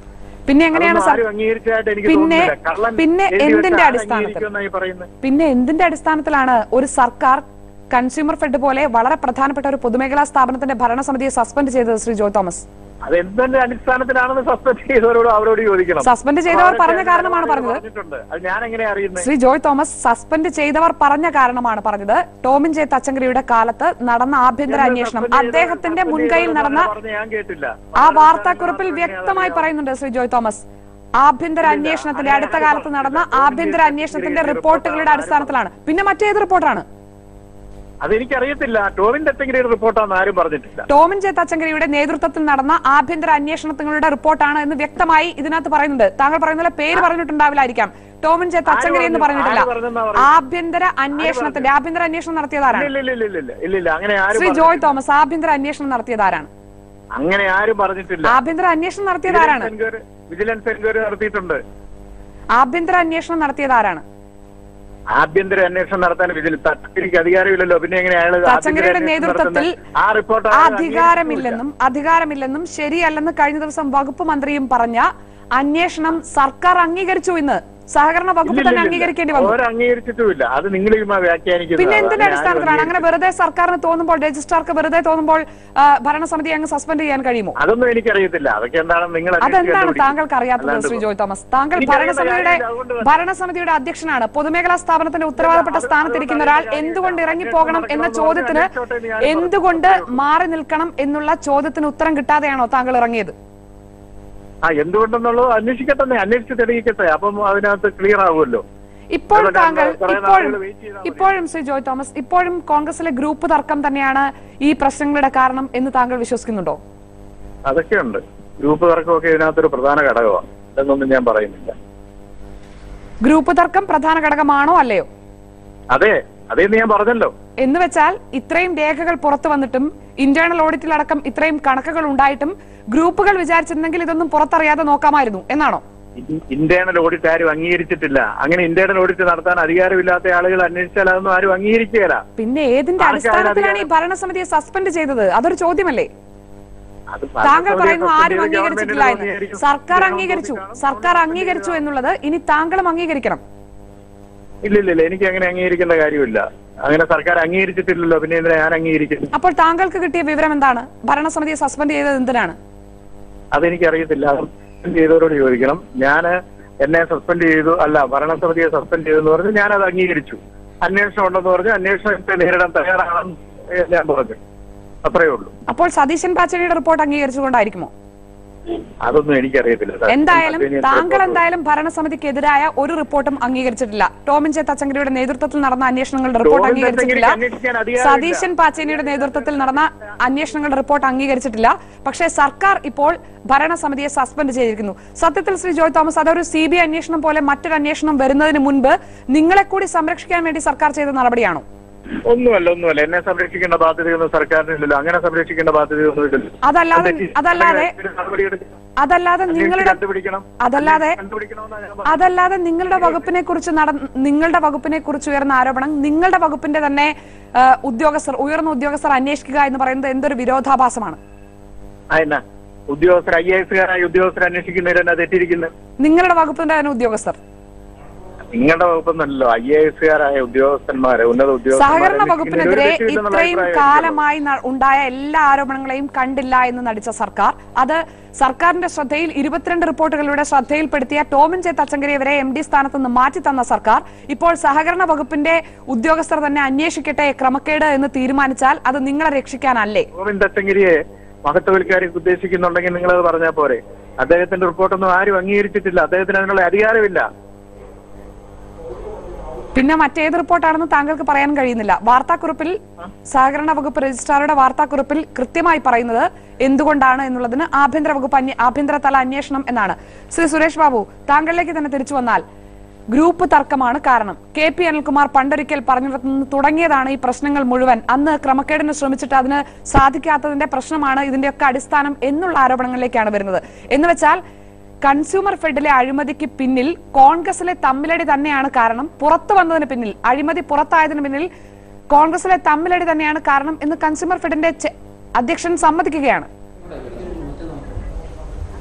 Speaker 1: പിന്നെ എങ്ങനെയാണ്
Speaker 5: അതൊന്നും
Speaker 1: സർ-
Speaker 5: ആരും അംഗീകരിച്ചതായിട്ട് എനിക്ക്
Speaker 1: പിന്നെ-
Speaker 5: തോന്നുന്നില്ല. കള്ളൻ
Speaker 1: പിന്നെ
Speaker 5: എഴുതി വെച്ച
Speaker 1: എന്തിന്റെ
Speaker 5: ആര്
Speaker 1: അടിസ്ഥാനത്തിൽ?
Speaker 5: അംഗീകരിക്കുമെന്നാ ഈ പറയുന്നത്
Speaker 1: പിന്നെ എന്തിന്റെ അടിസ്ഥാനത്തിലാണ് ഒരു സർക്കാർ കൺസ്യൂമർ ഫെഡ് പോലെ വളരെ പ്രധാനപ്പെട്ട ഒരു പൊതുമേഖലാ സ്ഥാപനത്തിന്റെ ഭരണസമിതിയെ സസ്പെൻഡ് ചെയ്തത് ശ്രീ ജോയ് തോമസ്
Speaker 5: അത് എന്തിന്റെ അടിസ്ഥാനത്തിലാണെന്ന് സസ്പെൻഡ് ചെയ്തവരോട് അവരോട് ചോദിക്കണം
Speaker 1: സസ്പെൻഡ് ചെയ്തവർ
Speaker 5: അവരൊക്കെ
Speaker 1: പറഞ്ഞ കാരണമാണ്
Speaker 5: അവരോട്
Speaker 1: പറഞ്ഞത്.
Speaker 5: പറഞ്ഞിട്ടുണ്ട് അത് ഞാൻ എങ്ങനെ അറിയുന്നത്
Speaker 1: ശ്രീ ജോയ് തോമസ് സസ്പെൻഡ് ചെയ്തവർ പറഞ്ഞ കാരണമാണ് പറഞ്ഞത് ടോമിൻ ജെ തച്ചങ്കരിയുടെ കാലത്ത് നടന്ന ആഭ്യന്തര അന്വേഷണം അദ്ദേഹത്തിന്റെ മുൻകൈയിൽ നടന്ന
Speaker 5: പറഞ്ഞ ഞാൻ കേട്ടില്ല
Speaker 1: ആ വാർത്താക്കുറിപ്പിൽ വ്യക്തമായി പറയുന്നുണ്ട് ശ്രീ ജോയ് തോമസ് ആഭ്യന്തര അന്വേഷണത്തിന്റെ അടുത്ത കാലത്ത് നടന്ന ആഭ്യന്തര അന്വേഷണത്തിന്റെ റിപ്പോർട്ടുകളുടെ അടിസ്ഥാനത്തിലാണ് പിന്നെ മറ്റേത് റിപ്പോർട്ടാണ്
Speaker 5: അതെനിക്കറിയത്തില്ല ടോവിൻ തച്ചങ്കിരിയുടെ റിപ്പോർട്ടാന്ന് ആരും പറഞ്ഞിട്ടില്ല
Speaker 1: ടോമിൻ ജെ തച്ചങ്കരിയുടെ നേതൃത്വത്തിൽ നടന്ന ആഭ്യന്തര അന്വേഷണങ്ങളുടെ റിപ്പോർട്ടാണ് എന്ന് വ്യക്തമായി ഇതിനകത്ത് പറയുന്നുണ്ട് താങ്കൾ പറയുന്ന പോലെ പേര് പറഞ്ഞിട്ടുണ്ടാവില്ലായിരിക്കാം ടോമിൻ ജെ തച്ചങ്കരി എന്ന്
Speaker 5: പറഞ്ഞു?
Speaker 1: പറഞ്ഞിട്ടില്ല
Speaker 5: ആര് പറഞ്ഞെന്നാ പറയുന്നത്?
Speaker 1: ആഭ്യന്തര അന്വേഷണത്തിന്റെ ആഭ്യന്തര അന്വേഷണം നടത്തിയതാരാണ്
Speaker 5: ഇല്ല ഇല്ല ഇല്ല ഇല്ല ഇല്ല ഇല്ല ഇല്ല അങ്ങനെ ആരും
Speaker 1: ശ്രീ ജോയ്
Speaker 5: പറഞ്ഞിട്ടില്ല.
Speaker 1: തോമസ് ആഭ്യന്തര അന്വേഷണം നടത്തിയതാരാണ്
Speaker 5: അങ്ങനെ ആരും പറഞ്ഞിട്ടില്ല
Speaker 1: ആഭ്യന്തര അന്വേഷണം നടത്തിയതാരാണ്
Speaker 5: വിജിലൻസ് എൻക്വയറി വിജിലൻസ് എൻക്വയറി നടത്തിയിട്ടുണ്ട്
Speaker 1: ആഭ്യന്തര അന്വേഷണം നടത്തിയതാരാണ്
Speaker 5: ആഭ്യന്തര അന്വേഷണം നടത്താൻ വിജിലൻസ് തച്ചങ്കരിക്ക് അധികാരമില്ലല്ലോ പിന്നെ എങ്ങനെ അയാൾ
Speaker 1: തച്ചങ്കരിയുടെ നേതൃത്വത്തിൽ
Speaker 5: ആ റിപ്പോർട്ട് ആരും
Speaker 1: അധികാരമില്ലെന്നും അധികാരമില്ലെന്നും ശരിയല്ലെന്ന് കഴിഞ്ഞ ദിവസം വകുപ്പ് മന്ത്രിയും പറഞ്ഞ അന്വേഷണം സർക്കാർ അംഗീകരിച്ചു ഇന്ന് സഹകരണ വകുപ്പ് തന്നെ
Speaker 5: ഇല്ലില്ലില്ല.
Speaker 1: അംഗീകരിക്കേണ്ടി വന്നു
Speaker 5: ഓരോ അംഗീകരിച്ചിട്ടുമില്ല അത് നിങ്ങൾ വ്യാഖ്യാനിക്കുന്നത്
Speaker 1: പിന്നെ എന്തിന്റെ
Speaker 5: അങ്ങനെ ആരും
Speaker 1: അടിസ്ഥാനത്തിലാണ് അങ്ങനെ വെറുതെ സർക്കാരിന് തോന്നുമ്പോൾ രജിസ്ട്രാർക്ക് വെറുതെ തോന്നുമ്പോൾ ആ, ഭരണസമിതി അങ്ങ് സസ്പെൻഡ് ചെയ്യാൻ കഴിയുമോ
Speaker 5: അതൊന്നും എനിക്കറിയത്തില്ല അതൊക്കെ എന്താണ് നിങ്ങൾ അന്വേഷിച്ച്
Speaker 1: അതെന്താണ്
Speaker 5: കണ്ടുപിടിക്കും.
Speaker 1: താങ്കൾക്ക് അറിയാത്തത്
Speaker 5: അല്ലാണ്ട്
Speaker 1: ശ്രീ ജോയ് തോമസ് താങ്കൾ
Speaker 5: എനിക്കറിയേണ്ട
Speaker 1: ഭരണസമിതിയുടെ
Speaker 5: കാര്യമില്ല, അതുകൊണ്ട് വ-
Speaker 1: ഭരണസമിതിയുടെ അധ്യക്ഷനാണ് പൊതുമേഖലാ സ്ഥാപനത്തിന്റെ ഉത്തരവാദപ്പെട്ട
Speaker 5: അത്
Speaker 1: സ്ഥാനത്തിരിക്കുന്ന
Speaker 5: അതുകൊണ്ട്
Speaker 1: ഒരാൾ
Speaker 5: അതിന്റെ
Speaker 1: എന്തുകൊണ്ട്
Speaker 5: കാര്യമില്ല.
Speaker 1: ഇറങ്ങിപ്പോകണം എന്ന
Speaker 5: അന്വേഷണം
Speaker 1: ചോദ്യത്തിന്
Speaker 5: നടക്കട്ടെ എന്ന് ഞാൻ
Speaker 1: എന്തുകൊണ്ട്
Speaker 5: പറഞ്ഞതേ
Speaker 1: മാറി നിൽക്കണം എന്നുള്ള ചോദ്യത്തിന് ഉത്തരം കിട്ടാതെയാണോ താങ്കൾ ഇറങ്ങിയത്
Speaker 5: ആ എന്തുകൊണ്ടെന്നുള്ളത് അന്വേഷിക്കട്ടെ അന്വേഷിച്ച് തെളിയിക്കട്ടെ അപ്പം അതിനകത്ത് ക്ലിയർ ആവുമല്ലോ
Speaker 1: ഇപ്പോൾ
Speaker 5: അതുകൊണ്ട്
Speaker 1: താങ്കൾ
Speaker 5: കുറേ നാളുകൾ
Speaker 1: ഇപ്പോഴും
Speaker 5: wait ചെയ്താൽ മതി.
Speaker 1: ഇപ്പോഴും ശ്രീ ജോയ് തോമസ് ഇപ്പോഴും കോൺഗ്രസിലെ ഗ്രൂപ്പ് തർക്കം തന്നെയാണ് ഈ പ്രശ്നങ്ങളുടെ കാരണം എന്ന് താങ്കൾ വിശ്വസിക്കുന്നുണ്ടോ
Speaker 5: അതൊക്കെയുണ്ട് ഗ്രൂപ്പ് തർക്കമൊക്കെ ഇതിനകത്തൊരു പ്രധാന ഘടകമാണ് എന്നൊന്നും ഞാൻ പറയുന്നില്ല
Speaker 1: ഗ്രൂപ്പ് തർക്കം പ്രധാന ഘടകമാണോ അല്ലയോ
Speaker 5: അതെ അതേന്ന് ഞാൻ പറഞ്ഞല്ലോ എന്ന്
Speaker 1: വെച്ചാൽ ഇത്രയും രേഖകൾ പുറത്തു വന്നിട്ടും ഇന്റേണൽ ഓഡിറ്റിലടക്കം ഇത്രയും കണക്കുകൾ ഉണ്ടായിട്ടും ഗ്രൂപ്പുകൾ വിചാരിച്ചിരുന്നെങ്കിൽ ഇതൊന്നും പുറത്തറിയാതെ നോക്കാമായിരുന്നു എന്നാണോ
Speaker 5: ഇന്റേണൽ ഓഡിറ്റ് ആരും അംഗീകരിച്ചിട്ടില്ല അങ്ങനെ ഇന്റേണൽ ഓഡിറ്റ് നടത്താൻ അധികാരമില്ലാത്ത ആളുകൾ അന്വേഷിച്ചാൽ അതൊന്നും ആരും അംഗീകരിക്കുകയില്ല
Speaker 1: പിന്നെ ഏതിന്റെ
Speaker 5: ആർക്കാണ്
Speaker 1: അടിസ്ഥാനത്തിലാണ് ഈ
Speaker 5: അധികാരം?
Speaker 1: ഭരണസമിതിയെ സസ്പെൻഡ് ചെയ്തത് അതൊരു ചോദ്യമല്ലേ
Speaker 5: അത്
Speaker 1: താങ്കൾ
Speaker 5: ഭരണസമിതിയെ
Speaker 1: പറയുന്നു
Speaker 5: suspend
Speaker 1: ആരും
Speaker 5: ചെയ്ത്
Speaker 1: അംഗീകരിച്ചിട്ടില്ല
Speaker 5: ഗവൺമെന്റിന്
Speaker 1: എന്ന്
Speaker 5: അംഗീകരിക്കും.
Speaker 1: സർക്കാർ
Speaker 5: ഇതിനകം
Speaker 1: അംഗീകരിച്ചു
Speaker 5: നോക്കിക്കാണും.
Speaker 1: സർക്കാർ
Speaker 5: suspend
Speaker 1: അംഗീകരിച്ചു
Speaker 5: ചെയ്തതാണ്.
Speaker 1: എന്നുള്ളത് ഇനി താങ്കളും അംഗീകരിക്കണം
Speaker 5: ഇല്ല ഇല്ല ഇല്ല എനിക്ക് അങ്ങനെ അംഗീകരിക്കേണ്ട കാര്യമില്ല അങ്ങനെ സർക്കാർ അംഗീകരിച്ചിട്ടില്ലല്ലോ പിന്നെ എന്തിനാ ഞാൻ അംഗീകരിക്കുന്നു
Speaker 1: അപ്പോൾ താങ്കൾക്ക് കിട്ടിയ വിവരം എന്താണ് ഭരണസമിതിയെ സസ്പെൻഡ് ചെയ്തത് എന്തിനാണ്
Speaker 5: അതെനിക്കറിയത്തില്ല അത് suspend ചെയ്തവരോട് ചോദിക്കണം ഞാൻ എന്നെ സസ്പെൻഡ് ചെയ്തു അല്ല ഭരണസമിതിയെ സസ്പെൻഡ് ചെയ്തു എന്ന് പറഞ്ഞ് ഞാൻ അത് അംഗീകരിച്ചു അന്വേഷണം ഉണ്ടെന്ന് പറഞ്ഞ് അന്വേഷണത്തെ നേരിടാൻ തയ്യാറാണെന്ന് ഞാൻ പറഞ്ഞു അത്രയേ ഉള്ളൂ
Speaker 1: അപ്പോൾ സതീശൻ പാച്ചേരിയുടെ റിപ്പോർട്ട് അംഗീകരിച്ചുകൊണ്ടായിരിക്കുമോ
Speaker 5: അതൊന്നും എനിക്കറിയത്തില്ല സാർ.
Speaker 1: എന്തായാലും
Speaker 5: അതിന്
Speaker 1: താങ്കൾ
Speaker 5: report
Speaker 1: എന്തായാലും ഭരണസമിതിക്കെതിരായ ഒരു റിപ്പോർട്ടും അംഗീകരിച്ചിട്ടില്ല ടോമിൻ ജെ തച്ചങ്കരിയുടെ നേതൃത്വത്തിൽ നടന്ന അന്വേഷണങ്ങളുടെ റിപ്പോർട്ട്
Speaker 5: ടോമിൻ
Speaker 1: അംഗീകരിച്ചിട്ടില്ല
Speaker 5: തച്ചങ്കരിക്ക് അന്വേഷിക്കാൻ അധികാരമില്ല.
Speaker 1: സതീശൻ പാച്ചേനിയുടെ നേതൃത്വത്തിൽ നടന്ന അന്വേഷണങ്ങളുടെ റിപ്പോർട്ട് അംഗീകരിച്ചിട്ടില്ല പക്ഷേ സർക്കാർ ഇപ്പോൾ ഭരണസമിതിയെ സസ്പെൻഡ് ചെയ്തിരിക്കുന്നു സത്യത്തിൽ ശ്രീ ജോയ് തോമസ് അതൊരു സി ബി ഐ അന്വേഷണം പോലെ മറ്റൊരു അന്വേഷണം വരുന്നതിന് മുൻപ് നിങ്ങളെ കൂടി സംരക്ഷിക്കാൻ വേണ്ടി സർക്കാർ ചെയ്ത നടപടിയാണോ
Speaker 5: ഒന്നുമല്ല ഒന്നുമല്ല എന്നെ സംരക്ഷിക്കേണ്ട ബാധ്യതയൊന്നും സർക്കാരിനില്ലല്ലോ അങ്ങനെ സംരക്ഷിക്കേണ്ട ബാധ്യതയൊന്നും ഇല്ലല്ലോ
Speaker 1: അതല്ലാതെ അതല്ലാതെ
Speaker 5: ഒരു നടപടിയെടുക്കണം.
Speaker 1: അതല്ലാതെ
Speaker 5: അന്വേഷിച്ച്
Speaker 1: നിങ്ങളുടെ
Speaker 5: കണ്ടുപിടിക്കണം
Speaker 1: അതല്ലാതെ
Speaker 5: കണ്ടുപിടിക്കണമെന്നാണ് ഞാൻ പറഞ്ഞത്.
Speaker 1: അതല്ലാതെ നിങ്ങളുടെ വകുപ്പിനെ കുറിച്ച് നട നിങ്ങളുടെ വകുപ്പിനെ കുറിച്ച് ഉയർന്ന ആരോപണം നിങ്ങളുടെ വകുപ്പിന്റെ തന്നെ ആ, ഉദ്യോഗസ്ഥർ ഉയർന്ന ഉദ്യോഗസ്ഥർ അന്വേഷിക്കുക എന്ന് പറയുന്നത് എന്തൊരു വിരോധാഭാസമാണ്
Speaker 5: ആ, എന്നാ ഉദ്യോഗസ്ഥർ ഐ എ എസുകാരായ ഉദ്യോഗസ്ഥർ അന്വേഷിക്കുന്നതിൽ എന്നാ തെറ്റിയിരിക്കുന്നത്
Speaker 1: നിങ്ങളുടെ വകുപ്പിന്റെ തന്നെ ഉദ്യോഗസ്ഥർ
Speaker 5: നിങ്ങളുടെ വകുപ്പൊന്നല്ലോ ഐ എ എസുകാരായ ഉദ്യോഗസ്ഥന്മാരെ ഉന്നത
Speaker 1: സഹകരണ
Speaker 5: ഉദ്യോഗസ്ഥന്മാരെ
Speaker 1: വകുപ്പിനെതിരെ
Speaker 5: അന്വേഷിക്കുന്നതിൽ ഒരു തെറ്റുമില്ലെന്നുള്ള
Speaker 1: ഇത്രയും
Speaker 5: അഭിപ്രായം
Speaker 1: കാലമായി ന- ഉണ്ടായ എല്ലാ ആരോപണങ്ങളെയും കണ്ടില്ല എന്ന് നടിച്ച സർക്കാർ അത് സർക്കാരിന്റെ ശ്രദ്ധയിൽ ഇരുപത്തിരണ്ട് റിപ്പോർട്ടുകളിലൂടെ ശ്രദ്ധയിൽപ്പെടുത്തിയ ടോമിൻ ജെ തച്ചങ്കരിയെ വരെ എം ഡി സ്ഥാനത്ത് നിന്ന് മാറ്റി തന്ന സർക്കാർ ഇപ്പോൾ സഹകരണ വകുപ്പിന്റെ ഉദ്യോഗസ്ഥർ തന്നെ അന്വേഷിക്കട്ടെ ക്രമക്കേട് എന്ന് തീരുമാനിച്ചാൽ അത് നിങ്ങളെ രക്ഷിക്കാനല്ലേ
Speaker 5: ഗോവിന്ദ് ദത്തഗിരിയെ മഹത്വവൽക്കാരി ഉദ്ദേശിക്കുന്നുണ്ടെങ്കിൽ നിങ്ങൾ അത് പറഞ്ഞാൽ പോരെ അദ്ദേഹത്തിന്റെ റിപ്പോർട്ടൊന്നും ആരും അംഗീകരിച്ചിട്ടില്ല അദ്ദേഹത്തിന് അതിനുള്ള അധികാരമില്ല
Speaker 1: പിന്നെ മറ്റേത് റിപ്പോർട്ടാണെന്ന് താങ്കൾക്ക് പറയാൻ കഴിയുന്നില്ല വാർത്താക്കുറിപ്പിൽ സഹകരണ വകുപ്പ് രജിസ്ട്രാറുടെ വാർത്താക്കുറിപ്പിൽ കൃത്യമായി പറയുന്നത് എന്തുകൊണ്ടാണ് എന്നുള്ളതിന് ആഭ്യന്തര വകുപ്പ് അന്വേ- ആഭ്യന്തര തല അന്വേഷണം എന്നാണ് ശ്രീ സുരേഷ് ബാബു താങ്കളിലേക്ക് തന്നെ തിരിച്ചു വന്നാൽ ഗ്രൂപ്പ് തർക്കമാണ് കാരണം കെ പി അനിൽകുമാർ പണ്ടൊരിക്കൽ പറഞ്ഞിടത്തുനിന്ന് തുടങ്ങിയതാണ് ഈ പ്രശ്നങ്ങൾ മുഴുവൻ അന്ന് ക്രമക്കേടിന് ശ്രമിച്ചിട്ട് അതിന് സാധിക്കാത്തതിന്റെ പ്രശ്നമാണ് ഇതിന്റെയൊക്കെ അടിസ്ഥാനം എന്നുള്ള ആരോപണങ്ങളിലേക്കാണ് വരുന്നത് എന്ന് വെച്ചാൽ കൺസ്യൂമർ ഫെഡിലെ അഴിമതിക്ക് പിന്നിൽ കോൺഗ്രസിലെ തമ്മിലടി തന്നെയാണ് കാരണം പുറത്തു വന്നതിന് പിന്നിൽ അഴിമതി പുറത്തായതിന് പിന്നിൽ കോൺഗ്രസിലെ തമ്മിലടി തന്നെയാണ് കാരണം എന്ന് കൺസ്യൂമർ ഫെഡിന്റെ ചെ- അധ്യക്ഷൻ സമ്മതിക്കുകയാണ്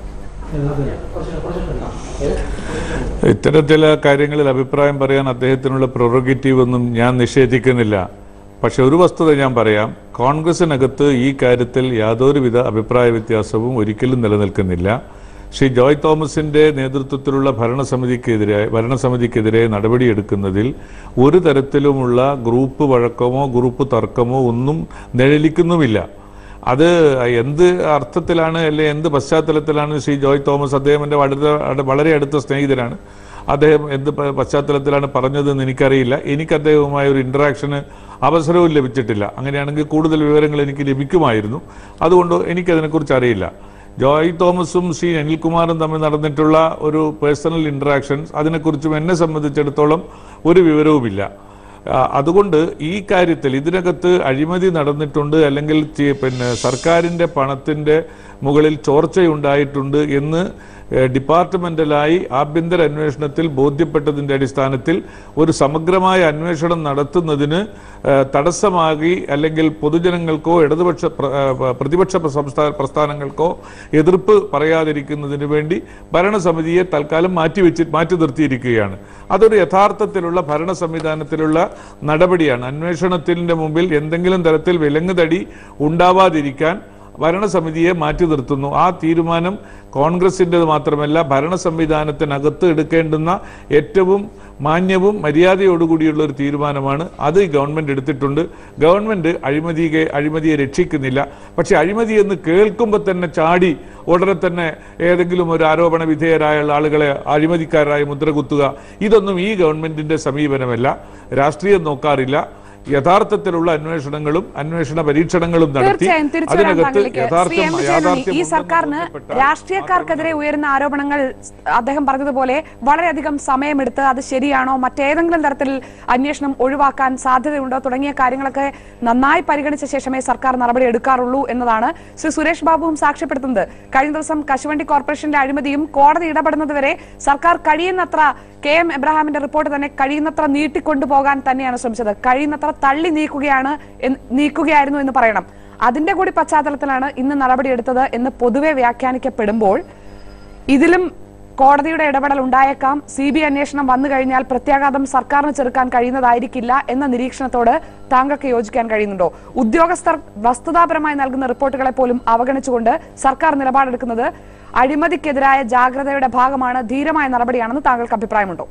Speaker 4: ഇത്തരത്തിലെ കാര്യങ്ങളിൽ അഭിപ്രായം പറയാൻ അദ്ദേഹത്തിനുള്ള പ്രൊറഗേറ്റീവ് ഒന്നും ഞാൻ നിഷേധിക്കുന്നില്ല പക്ഷെ ഒരു വസ്തുത ഞാൻ പറയാം കോൺഗ്രസിനകത്ത് ഈ കാര്യത്തിൽ യാതൊരുവിധ അഭിപ്രായ വ്യത്യാസവും ഒരിക്കലും നിലനിൽക്കുന്നില്ല ശ്രീ ജോയ് തോമസിന്റെ നേതൃത്വത്തിലുള്ള ഭരണസമിതിക്കെതിരെ ഭരണസമിതിക്കെതിരെ നടപടിയെടുക്കുന്നതിൽ ഒരു തരത്തിലുമുള്ള ഗ്രൂപ്പ് വഴക്കമോ ഗ്രൂപ്പ് തർക്കമോ ഒന്നും നിഴലിക്കുന്നുമില്ല അത് എന്ത് അർത്ഥത്തിലാണ് അല്ലെ എന്ത് പശ്ചാത്തലത്തിലാണ് ശ്രീ ജോയ് തോമസ് അദ്ദേഹം എൻ്റെ അടുത്ത അട- വളരെ അടുത്ത സ്നേഹിതരാണ് അദ്ദേഹം എന്ത് പ- പശ്ചാത്തലത്തിലാണ് പറഞ്ഞതെന്ന് എനിക്കറിയില്ല എനിക്ക് അദ്ദേഹവുമായ ഒരു ഇൻറ്ററാക്ഷന് അവസരവും ലഭിച്ചിട്ടില്ല അങ്ങനെയാണെങ്കിൽ കൂടുതൽ വിവരങ്ങൾ എനിക്ക് ലഭിക്കുമായിരുന്നു അതുകൊണ്ട് എനിക്കതിനെക്കുറിച്ച് അറിയില്ല ജോയ് തോമസും ശ്രീ അനിൽകുമാറും തമ്മിൽ നടന്നിട്ടുള്ള ഒരു പേഴ്സണൽ ഇൻറ്ററാക്ഷൻസ് അതിനെക്കുറിച്ചും എന്നെ സംബന്ധിച്ചിടത്തോളം ഒരു വിവരവുമില്ല ആ, അതുകൊണ്ട് ഈ കാര്യത്തിൽ ഇതിനകത്ത് അഴിമതി നടന്നിട്ടുണ്ട് അല്ലെങ്കിൽ ചി- പിന്നെ സർക്കാരിന്റെ പണത്തിന്റെ മുകളിൽ ചോർച്ചയുണ്ടായിട്ടുണ്ട് എന്ന് ഏഹ്, ഡിപ്പാർട്ട്മെന്റലായി ആഭ്യന്തര അന്വേഷണത്തിൽ ബോധ്യപ്പെട്ടതിന്റെ അടിസ്ഥാനത്തിൽ ഒരു സമഗ്രമായ അന്വേഷണം നടത്തുന്നതിന് ഏഹ്, തടസ്സമാകി അല്ലെങ്കിൽ പൊതുജനങ്ങൾക്കോ ഇടതുപക്ഷ പ്ര- ഏഹ്, പ്രതിപക്ഷ സംസ്ഥാന പ്രസ്ഥാനങ്ങൾക്കോ എതിർപ്പ് പറയാതിരിക്കുന്നതിന് വേണ്ടി ഭരണസമിതിയെ തൽക്കാലം മാറ്റിവെച്ച് മാറ്റി നിർത്തിയിരിക്കുകയാണ് അതൊരു യഥാർത്ഥത്തിലുള്ള ഭരണ സംവിധാനത്തിലുള്ള നടപടിയാണ് അന്വേഷണത്തിന്റെ മുമ്പിൽ എന്തെങ്കിലും തരത്തിൽ വിലങ്ങുതടി ഉണ്ടാവാതിരിക്കാൻ ഭരണസമിതിയെ മാറ്റി നിർത്തുന്നു ആ തീരുമാനം കോൺഗ്രസിൻ്റെത് മാത്രമല്ല ഭരണ സംവിധാനത്തിനകത്ത് എടുക്കേണ്ടുന്ന ഏറ്റവും മാന്യവും മര്യാദയോടുകൂടിയുള്ള ഒരു തീരുമാനമാണ് അത് ഈ ഗവൺമെന്റ് എടുത്തിട്ടുണ്ട് ഗവൺമെന്റ് അഴിമതിയെ അഴിമതിയെ രക്ഷിക്കുന്നില്ല പക്ഷെ അഴിമതി എന്ന് കേൾക്കുമ്പോൾ തന്നെ ചാടി ഉടനെ തന്നെ ഏതെങ്കിലും ഒരു ആരോപണ വിധേയരായ ആളുകളെ അഴിമതിക്കാരായി മുദ്ര കുത്തുക ഇതൊന്നും ഈ ഗവൺമെന്റിന്റെ സമീപനമല്ല രാഷ്ട്രീയം നോക്കാറില്ല യഥാർത്ഥത്തിലുള്ള അന്വേഷണങ്ങളും അന്വേഷണ പരീക്ഷണങ്ങളും നടത്തി
Speaker 1: തീർച്ചയായും തിരിച്ചു വരാം
Speaker 4: അതിനകത്ത്
Speaker 1: താങ്കളിലേക്ക് ശ്രീ
Speaker 4: യഥാർത്ഥം
Speaker 1: എം വിജയനുണ്ണി,
Speaker 4: യാഥാർത്ഥ്യം
Speaker 1: ഈ സർക്കാരിന് രാഷ്ട്രീയക്കാർക്കെതിരെ ഉയരുന്ന ആരോപണങ്ങൾ അദ്ദേഹം പറഞ്ഞതുപോലെ വളരെയധികം സമയമെടുത്ത് അത് ശരിയാണോ മറ്റേതെങ്കിലും തരത്തിൽ അന്വേഷണം ഒഴിവാക്കാൻ സാധ്യതയുണ്ടോ തുടങ്ങിയ കാര്യങ്ങളൊക്കെ നന്നായി പരിഗണിച്ച ശേഷമേ സർക്കാർ നടപടി എടുക്കാറുള്ളൂ എന്നതാണ് ശ്രീ സുരേഷ് ബാബുവും സാക്ഷ്യപ്പെടുത്തുന്നത് കഴിഞ്ഞ ദിവസം കശുവണ്ടി കോർപ്പറേഷന്റെ അഴിമതിയും കോടതി ഇടപെടുന്നതുവരെ സർക്കാർ കഴിയുന്നത്ര കെ എം എബ്രഹാമിന്റെ റിപ്പോർട്ട് തന്നെ കഴിയുന്നത്ര നീട്ടിക്കൊണ്ടുപോകാൻ തന്നെയാണ് ശ്രമിച്ചത് കഴിയുന്നത്ര തള്ളി നീക്കുകയാണ് എന്ന് നീക്കുകയായിരുന്നു എന്ന് പറയണം അതിന്റെ കൂടി പശ്ചാത്തലത്തിലാണ് ഇന്ന് നടപടിയെടുത്തത് എന്ന് പൊതുവെ വ്യാഖ്യാനിക്കപ്പെടുമ്പോൾ ഇതിലും കോടതിയുടെ ഇടപെടൽ ഉണ്ടായേക്കാം സി ബി അന്വേഷണം വന്നു കഴിഞ്ഞാൽ പ്രത്യാഘാതം സർക്കാരിന് ചെറുക്കാൻ കഴിയുന്നതായിരിക്കില്ല എന്ന നിരീക്ഷണത്തോട് താങ്കൾക്ക് യോജിക്കാൻ കഴിയുന്നുണ്ടോ ഉദ്യോഗസ്ഥർ വസ്തുതാപരമായി നൽകുന്ന റിപ്പോർട്ടുകളെ പോലും അവഗണിച്ചുകൊണ്ട് സർക്കാർ നിലപാടെടുക്കുന്നത് അഴിമതിക്കെതിരായ ജാഗ്രതയുടെ ഭാഗമാണ് ധീരമായ നടപടിയാണെന്ന് താങ്കൾക്ക് അഭിപ്രായമുണ്ടോ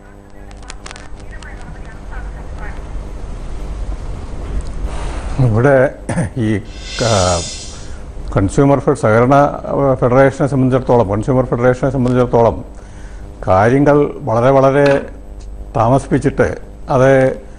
Speaker 6: ഇവിടെ ഈ ക- കൺസ്യൂമർ ഫെഡ് സഹകരണ ഏഹ്, ഫെഡറേഷനെ സംബന്ധിച്ചിടത്തോളം കൺസ്യൂമർ ഫെഡറേഷനെ സംബന്ധിച്ചിടത്തോളം കാര്യങ്ങൾ വളരെ വളരെ താമസിപ്പിച്ചിട്ട് അത്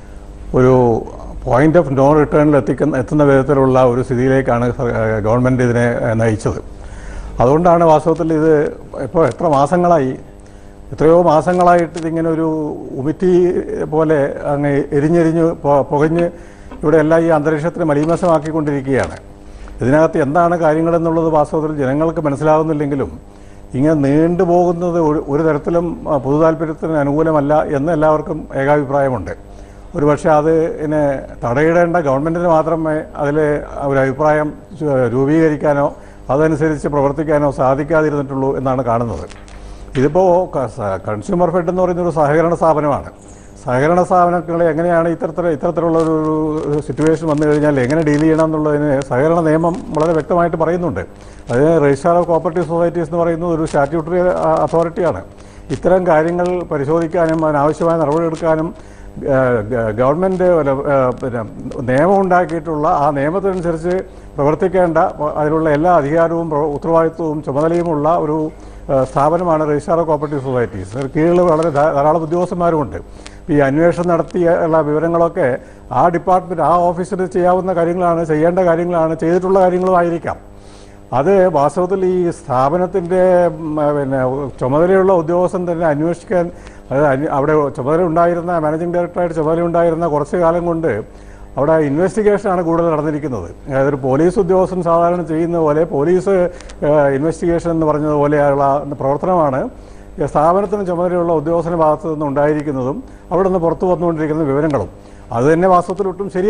Speaker 6: ഒരു പോയിന്റ് ഓഫ് നോ റിട്ടേണിൽ എത്തിക്കുന്ന എത്തുന്ന വിധത്തിലുള്ള ഒരു സ്ഥിതിയിലേക്കാണ് സ- ഏഹ്, ഗവൺമെൻറ് ഇതിനെ ഏഹ്, നയിച്ചത് അതുകൊണ്ടാണ് വാസ്തവത്തിൽ ഇത് ഇപ്പോൾ എത്ര മാസങ്ങളായി എത്രയോ മാസങ്ങളായിട്ട് ഇതിങ്ങനെ ഒരു ഉമിറ്റി പോലെ അങ്ങ് എരിഞ്ഞെരിഞ്ഞ് പൊ- പുകഞ്ഞ് ഇവിടെ എല്ലാം ഈ അന്തരീക്ഷത്തിന് മലീമസമാക്കിക്കൊണ്ടിരിക്കുകയാണ് ഇതിനകത്ത് എന്താണ് കാര്യങ്ങളെന്നുള്ളത് വാസ്തവത്തിൽ ജനങ്ങൾക്ക് മനസ്സിലാകുന്നില്ലെങ്കിലും ഇങ്ങനെ നീണ്ടുപോകുന്നത് ഒരു- ഒരു തരത്തിലും ആ, പൊതു താല്പര്യത്തിന് അനുകൂലമല്ല എന്ന് എല്ലാവർക്കും ഏകാഭിപ്രായമുണ്ട് ഒരു പക്ഷേ അത് ഇതിനെ തടയിടേണ്ട ഗവൺമെൻറ്റിന് മാത്രമേ അതിൽ ഒരു അഭിപ്രായം ചു- രൂപീകരിക്കാനോ അതനുസരിച്ച് പ്രവർത്തിക്കാനോ സാധിക്കാതിരുന്നിട്ടുള്ളൂ എന്നാണ് കാണുന്നത് ഇതിപ്പോൾ കൺസ്യൂമർ ഫെഡ് എന്ന് പറയുന്ന ഒരു സഹകരണ സ്ഥാപനമാണ് സഹകരണ സ്ഥാപനങ്ങളെ എങ്ങനെയാണ് ഇത്തരത്തിൽ ഇത്തരത്തിലുള്ള ഒരു ഒരു സിറ്റുവേഷൻ വന്നു കഴിഞ്ഞാൽ എങ്ങനെ ഡീൽ ചെയ്യണം എന്നുള്ളതിന് സഹകരണ നിയമം വളരെ വ്യക്തമായിട്ട് പറയുന്നുണ്ട് അതിന് രജിസ്ട്രാർ ഓഫ് കോപ്പറേറ്റീവ് സൊസൈറ്റീസ് എന്ന് പറയുന്നത് ഒരു സ്റ്റാറ്റ്യൂട്ടറി അതോറിറ്റിയാണ് ഇത്തരം കാര്യങ്ങൾ പരിശോധിക്കാനും അതിനാവശ്യമായ നടപടിയെടുക്കാനും ഏഹ്, ഗ- ഗവൺമെൻറ് വല്ല, ഏഹ്, പിന്നെ നിയമം ഉണ്ടാക്കിയിട്ടുള്ള ആ നിയമത്തിനനുസരിച്ച് പ്രവർത്തിക്കേണ്ട പ- അതിനുള്ള എല്ലാ അധികാരവും പ്രവ- ഉത്തരവാദിത്വവും ചുമതലയുമുള്ള ഒരു ഏഹ്, സ്ഥാപനമാണ് രജിസ്ട്രാർ ഓഫ് കോപ്പറേറ്റീവ് സൊസൈറ്റീസ് അതിന് കീഴിൽ വളരെ ധാ- ധാരാളം ഉദ്യോഗസ്ഥന്മാരുമുണ്ട് ഈ അന്വേഷണം നടത്തിയ ഉള്ള വിവരങ്ങളൊക്കെ ആ ഡിപ്പാർട്ട്മെൻറ്റ് ആ ഓഫീസിൽ ചെയ്യാവുന്ന കാര്യങ്ങളാണ് ചെയ്യേണ്ട കാര്യങ്ങളാണ് ചെയ്തിട്ടുള്ള കാര്യങ്ങളും ആയിരിക്കാം അത് വാസ്തവത്തിൽ ഈ സ്ഥാപനത്തിൻ്റെ ഉം, പിന്നെ ചുമതലയുള്ള ഉദ്യോഗസ്ഥൻ തന്നെ അന്വേഷിക്കാൻ അത് അന്വ- അവിടെ ചുമതല ഉണ്ടായിരുന്ന മാനേജിംഗ് ഡയറക്ടറായിട്ട് ചുമതല ഉണ്ടായിരുന്ന കുറച്ച് കാലം കൊണ്ട് അവിടെ ഇൻവെസ്റ്റിഗേഷനാണ് കൂടുതൽ നടന്നിരിക്കുന്നത് അതായത് ഒരു പോലീസ് ഉദ്യോഗസ്ഥൻ സാധാരണ ചെയ്യുന്ന പോലെ പോലീസ് ഇൻവെസ്റ്റിഗേഷൻ എന്ന് പറഞ്ഞതുപോലെയുള്ള പ്രവർത്തനമാണ് ഈ സ്ഥാപനത്തിന് ചുമതലയുള്ള ഉദ്യോഗസ്ഥന്റെ ഭാഗത്തു നിന്ന് ഉണ്ടായിരിക്കുന്നതും അവിടെ നിന്ന് പുറത്തു വന്നുകൊണ്ടിരിക്കുന്ന വിവരങ്ങളും അത് തന്നെ വാസ്തവത്തിൽ ഒട്ടും ശരിയല്ല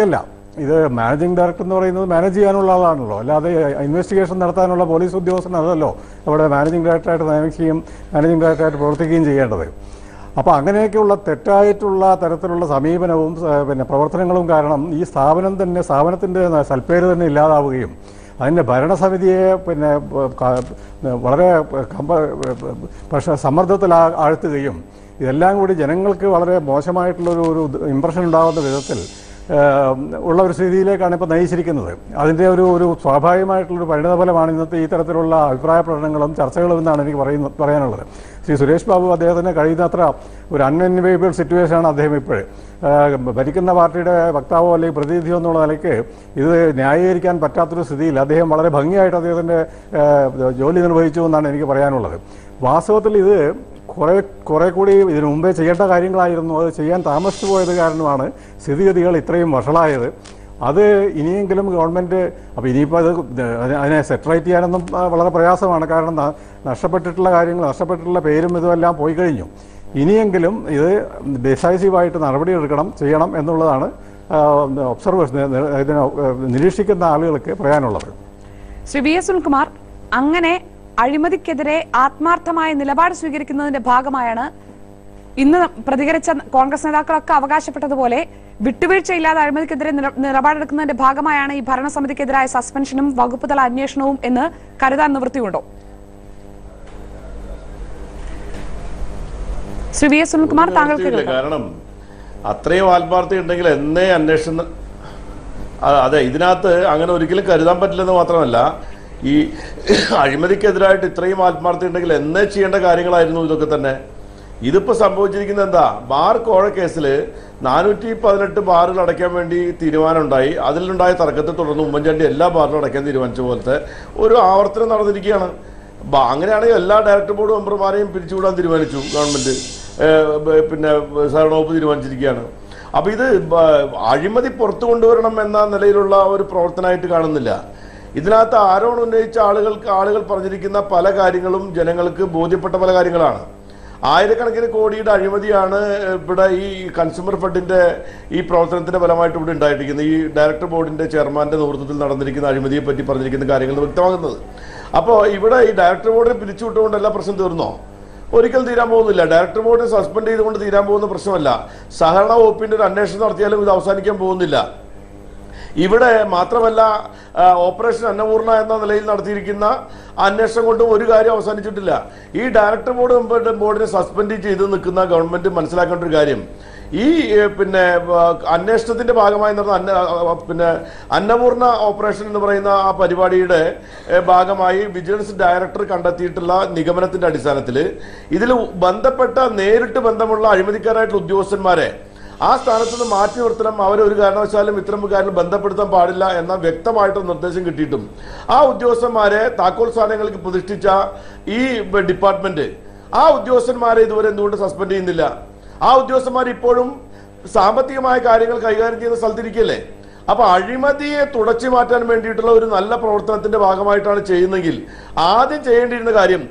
Speaker 6: ഇത് മാനേജിംഗ് ഡയറക്ടർ എന്ന് പറയുന്നത് മാനേജ് ചെയ്യാനുള്ള ആളാണല്ലോ അല്ലാതെ ഇൻവെസ്റ്റിഗേഷൻ നടത്താനുള്ള പോലീസ് ഉദ്യോഗസ്ഥൻ അതല്ലോ അവിടെ മാനേജിംഗ് ഡയറക്ടറായിട്ട് നിയമിക്കുകയും മാനേജിംഗ് ഡയറക്ടറായിട്ട് പ്രവർത്തിക്കുകയും ചെയ്യേണ്ടത് അപ്പോൾ അങ്ങനെയൊക്കെയുള്ള തെറ്റായിട്ടുള്ള തരത്തിലുള്ള സമീപനവും സ- പിന്നെ പ്രവർത്തനങ്ങളും കാരണം ഈ സ്ഥാപനം തന്നെ സ്ഥാപനത്തിൻ്റെ സൽപ്പേര് തന്നെ ഇല്ലാതാവുകയും അതിൻ്റെ ഭരണസമിതിയെ പിന്നെ ബ- ക- വളരെ കമ്പ പക്ഷേ സമ്മർദ്ദത്തിൽ ആ- ആഴ്ത്തുകയും ഇതെല്ലാം കൂടി ജനങ്ങൾക്ക് വളരെ മോശമായിട്ടുള്ളൊരു ഒരു ഇമ്പ്രഷൻ ഉണ്ടാകുന്ന വിധത്തിൽ ഏഹ്, ഉള്ള ഒരു സ്ഥിതിയിലേക്കാണ് ഇപ്പോൾ നയിച്ചിരിക്കുന്നത് അതിൻ്റെ ഒരു ഒരു സ്വാഭാവികമായിട്ടുള്ളൊരു പരിണതഫലമാണ് ഇന്നത്തെ ഈ തരത്തിലുള്ള അഭിപ്രായ പ്രകടനങ്ങളും ചർച്ചകളും എന്നാണ് എനിക്ക് പറയുന്ന പറയാനുള്ളത് ശ്രീ സുരേഷ് ബാബു അദ്ദേഹത്തിന് കഴിയുന്നത്ര ഒരു അൺഎൻവേബിൾ സിറ്റുവേഷനാണ് അദ്ദേഹം ഇപ്പോഴും ഭരിക്കുന്ന പാർട്ടിയുടെ വക്താവോ അല്ലെങ്കിൽ പ്രതിനിധിയോ എന്നുള്ള നിലയ്ക്ക് ഇത് ന്യായീകരിക്കാൻ പറ്റാത്തൊരു സ്ഥിതിയിൽ അദ്ദേഹം വളരെ ഭംഗിയായിട്ട് അദ്ദേഹത്തിൻ്റെ ഏഹ്, ജോലി നിർവഹിച്ചു എന്നാണ് എനിക്ക് പറയാനുള്ളത് വാസ്തവത്തിൽ ഇത് കുറേ കുറേ കൂടി ഇതിനു മുമ്പേ ചെയ്യേണ്ട കാര്യങ്ങളായിരുന്നു അത് ചെയ്യാൻ താമസിച്ചു പോയത് കാരണമാണ് സ്ഥിതിഗതികൾ ഇത്രയും വഷളായത് അത് ഇനിയെങ്കിലും ഗവൺമെൻറ് അപ്പോൾ ഇനിയിപ്പോൾ അത് അതിനെ- അതിനെ സെറ്ററേറ്റ് ചെയ്യാനൊന്നും ആ, വളരെ പ്രയാസമാണ് കാരണം ന- നഷ്ടപ്പെട്ടിട്ടുള്ള കാര്യങ്ങൾ നഷ്ടപ്പെട്ടിട്ടുള്ള പേരും ഇതുമെല്ലാം പോയി കഴിഞ്ഞു ഇനിയെങ്കിലും ഇത് ഡിസൈസീവായിട്ട് നടപടിയെടുക്കണം ചെയ്യണം എന്നുള്ളതാണ് ഒബ്സർവേഷൻ ഇതിനെ നിരീക്ഷിക്കുന്ന ആളുകൾക്ക് പറയാനുള്ളത്
Speaker 1: ശ്രീ വി എസ് സുനിൽകുമാർ അങ്ങനെ അഴിമതിക്കെതിരെ ആത്മാർത്ഥമായ നിലപാട് സ്വീകരിക്കുന്നതിന്റെ ഭാഗമായാണ് ഇന്ന് പ്രതികരിച്ച കോൺഗ്രസ് നേതാക്കളൊക്കെ അവകാശപ്പെട്ടതുപോലെ വിട്ടുവീഴ്ചയില്ലാതെ അഴിമതിക്കെതിരെ നില- നിലപാടെടുക്കുന്നതിന്റെ ഭാഗമായാണ് ഈ ഭരണസമിതിക്കെതിരായ സസ്പെൻഷനും വകുപ്പ് തല അന്വേഷണവും എന്ന് കരുതാൻ നിവൃത്തിയുണ്ടോ ശ്രീ വി എസ് സുനിൽകുമാർ താങ്കൾക്ക്
Speaker 7: നിവൃത്തിയില്ല.
Speaker 1: കേൾക്കാം.
Speaker 7: കാരണം അത്രയും ആത്മാർത്ഥത ഉണ്ടെങ്കിൽ എന്നേ അന്വേഷണം അ- അതെ ഇതിനകത്ത് അങ്ങനെ ഒരിക്കലും കരുതാൻ പറ്റില്ലെന്ന് മാത്രമല്ല ഈ അഴിമതിക്കെതിരായിട്ട് ഇത്രയും ആത്മാർത്ഥത ഉണ്ടെങ്കിൽ എന്നേ ചെയ്യേണ്ട കാര്യങ്ങളായിരുന്നു ഇതൊക്കെ തന്നെ ഇതിപ്പോ സംഭവിച്ചിരിക്കുന്നത് എന്താ ബാർ കോഴ കേസിൽ നാനൂറ്റി പതിനെട്ട് ബാറുകൾ അടയ്ക്കാൻ വേണ്ടി തീരുമാനമുണ്ടായി അതിലുണ്ടായ തർക്കത്തെ തുടർന്ന് ഉമ്മൻചാണ്ടി എല്ലാ ബാറിലും അടയ്ക്കാൻ തീരുമാനിച്ച പോലത്തെ ഒരു ആവർത്തനം നടന്നിരിക്കുകയാണ് ബ- അങ്ങനെയാണെങ്കിൽ എല്ലാ ഡയറക്ടർ ബോർഡ് മെമ്പർമാരെയും പിരിച്ചുവിടാൻ തീരുമാനിച്ചു ഗവൺമെന്റ് ഏഹ് ബ- പിന്നെ സഹകരണ വകുപ്പ് തീരുമാനിച്ചിരിക്കുകയാണ് അപ്പൊ ഇത് ബ- അഴിമതി പുറത്തു കൊണ്ടുവരണം എന്ന നിലയിലുള്ള ഒരു പ്രവർത്തനമായിട്ട് കാണുന്നില്ല ഇതിനകത്ത് ആരോപണം ഉന്നയിച്ച ആളുകൾക്ക് ആളുകൾ പറഞ്ഞിരിക്കുന്ന പല കാര്യങ്ങളും ജനങ്ങൾക്ക് ബോധ്യപ്പെട്ട പല കാര്യങ്ങളാണ് ആയിരക്കണക്കിന് കോടിയുടെ അഴിമതിയാണ് ഇവിടെ ഈ കൺസ്യൂമർ ഫണ്ടിന്റെ ഈ പ്രവർത്തനത്തിന്റെ ഫലമായിട്ട് ഇവിടെ ഉണ്ടായിരിക്കുന്നത് ഈ ഡയറക്ടർ ബോർഡിന്റെ ചെയർമാന്റെ നേതൃത്വത്തിൽ നടന്നിരിക്കുന്ന അഴിമതിയെ പറ്റി പറഞ്ഞിരിക്കുന്ന കാര്യങ്ങൾ വ്യക്തമാകുന്നത് അപ്പോൾ ഇവിടെ ഈ ഡയറക്ടർ ബോർഡിനെ പിരിച്ചുവിട്ടുകൊണ്ട് എല്ലാ പ്രശ്നം തീർന്നോ ഒരിക്കലും തീരാൻ പോകുന്നില്ല ഡയറക്ടർ ബോർഡിനെ സസ്പെൻഡ് ചെയ്തുകൊണ്ട് തീരാൻ പോകുന്ന പ്രശ്നമല്ല സഹകരണ വകുപ്പിന്റെ ഒരു അന്വേഷണം നടത്തിയാലും ഇത് അവസാനിക്കാൻ പോകുന്നില്ല ഇവിടെ മാത്രമല്ല ആ, ഓപ്പറേഷൻ അന്നപൂർണ എന്ന നിലയിൽ നടത്തിയിരിക്കുന്ന അന്വേഷണം കൊണ്ടും ഒരു കാര്യം അവസാനിച്ചിട്ടില്ല ഈ ഡയറക്ടർ ബോർഡ് മെമ്പറുടെ ബോർഡിനെ സസ്പെൻഡ് ചെയ്ത് നിൽക്കുന്ന ഗവൺമെന്റ് മനസ്സിലാക്കേണ്ട ഒരു കാര്യം ഈ ഏ, പിന്നെ ആ, അന്വേഷണത്തിന്റെ ഭാഗമായി നടന്ന അന്ന ആ, പിന്നെ അന്നപൂർണ ഓപ്പറേഷൻ എന്ന് പറയുന്ന ആ പരിപാടിയുടെ ഏ, ഭാഗമായി വിജിലൻസ് ഡയറക്ടർ കണ്ടെത്തിയിട്ടുള്ള നിഗമനത്തിന്റെ അടിസ്ഥാനത്തിൽ ഇതിൽ ബന്ധപ്പെട്ട നേരിട്ട് ബന്ധമുള്ള അഴിമതിക്കാരായിട്ടുള്ള ഉദ്യോഗസ്ഥന്മാരെ ആ സ്ഥാനത്ത് നിന്ന് മാറ്റി നിർത്തണം അവരെ ഒരു കാരണവശാലും ഇത്തരം കാര്യങ്ങൾ ബന്ധപ്പെടുത്താൻ പാടില്ല എന്ന വ്യക്തമായിട്ട് നിർദ്ദേശം കിട്ടിയിട്ടും ആ ഉദ്യോഗസ്ഥന്മാരെ താക്കോൽ സ്ഥാനങ്ങൾക്ക് പ്രതിഷ്ഠിച്ച ഈ ബ- ഡിപ്പാർട്ട്മെന്റ് ആ ഉദ്യോഗസ്ഥന്മാരെ ഇതുവരെ എന്തുകൊണ്ട് സസ്പെൻഡ് ചെയ്യുന്നില്ല ആ ഉദ്യോഗസ്ഥന്മാർ ഇപ്പോഴും സാമ്പത്തികമായ കാര്യങ്ങൾ കൈകാര്യം ചെയ്യുന്ന സ്ഥലത്തിരിക്കല്ലേ അപ്പൊ അഴിമതിയെ തുടച്ചു മാറ്റാൻ വേണ്ടിയിട്ടുള്ള ഒരു നല്ല പ്രവർത്തനത്തിന്റെ ഭാഗമായിട്ടാണ് ചെയ്യുന്നതെങ്കിൽ ആദ്യം ചെയ്യേണ്ടിയിരുന്ന കാര്യം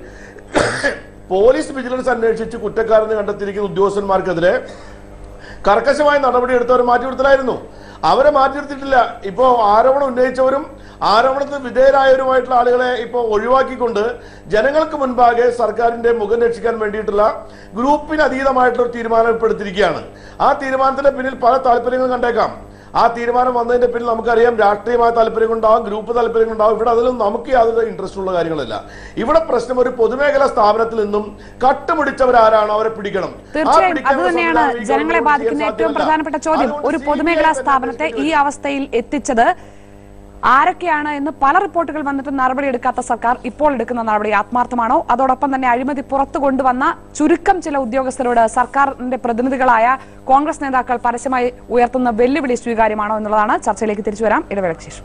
Speaker 7: പോലീസ് വിജിലൻസ് അന്വേഷിച്ച് കുറ്റക്കാരെന്ന് കണ്ടെത്തിയിരിക്കുന്ന ഉദ്യോഗസ്ഥന്മാർക്കെതിരെ കർക്കശമായ നടപടിയെടുത്തവരെ മാറ്റിയെടുത്തലായിരുന്നു അവരെ മാറ്റിയെടുത്തിട്ടില്ല ഇപ്പോ ആരോപണം ഉന്നയിച്ചവരും ആരോപണത്തിന് വിധേയരായവരുമായിട്ടുള്ള ആളുകളെ ഇപ്പോൾ ഒഴിവാക്കിക്കൊണ്ട് ജനങ്ങൾക്ക് മുൻപാകെ സർക്കാരിന്റെ മുഖം രക്ഷിക്കാൻ വേണ്ടിയിട്ടുള്ള ഗ്രൂപ്പിന് അതീതമായിട്ടുള്ള ഒരു തീരുമാനം ഇപ്പോൾ എടുത്തിരിക്കുകയാണ് ആ തീരുമാനത്തിന്റെ പിന്നിൽ പല താല്പര്യങ്ങളും കണ്ടേക്കാം ആ തീരുമാനം വന്നതിന്റെ പിന്നിൽ നമുക്കറിയാം രാഷ്ട്രീയമായ താല്പര്യങ്ങളുണ്ടാവും ഗ്രൂപ്പ് താല്പര്യങ്ങളുണ്ടാവും ഇവിടെ അതിലൊന്നും നമുക്ക് യാതൊരു ഇൻട്രസ്റ്റ് ഉള്ള കാര്യങ്ങളല്ല ഇവിടെ പ്രശ്നം ഒരു പൊതുമേഖലാ സ്ഥാപനത്തിൽ നിന്നും കട്ടുപിടിച്ചവരാരാണോ അവരെ പിടിക്കണം ആ
Speaker 1: തീർച്ചയായും
Speaker 7: പിടിക്കുന്ന
Speaker 1: അത് തന്നെയാണ്
Speaker 7: സംവിധാനം ഈ
Speaker 1: ജനങ്ങളെ
Speaker 7: ഗവൺമെന്റ്
Speaker 1: ബാധിക്കുന്ന
Speaker 7: ചെയ്യാൻ
Speaker 1: ഏറ്റവും
Speaker 7: സാധ്യമല്ല.
Speaker 1: പ്രധാനപ്പെട്ട ചോദ്യം
Speaker 7: അതുകൊണ്ട്
Speaker 1: ഒരു
Speaker 7: CBI
Speaker 1: പൊതുമേഖലാ
Speaker 7: തന്നെ
Speaker 1: സ്ഥാപനത്തെ ഈ
Speaker 7: അന്വേഷിക്കേണ്ടി
Speaker 1: അവസ്ഥയിൽ എത്തിച്ചത് ആരൊക്കെയാണ് എന്ന് പല റിപ്പോർട്ടുകൾ വന്നിട്ട് നടപടിയെടുക്കാത്ത സർക്കാർ ഇപ്പോൾ എടുക്കുന്ന നടപടി ആത്മാർത്ഥമാണോ അതോടൊപ്പം തന്നെ അഴിമതി പുറത്തു കൊണ്ടുവന്ന ചുരുക്കം ചില ഉദ്യോഗസ്ഥരോട് സർക്കാരിന്റെ പ്രതിനിധികളായ കോൺഗ്രസ് നേതാക്കൾ പരസ്യമായി ഉയർത്തുന്ന വെല്ലുവിളി സ്വീകാര്യമാണോ എന്നുള്ളതാണ് ചർച്ചയിലേക്ക് തിരിച്ചു വരാം ഇടവേളയ്ക്ക് ശേഷം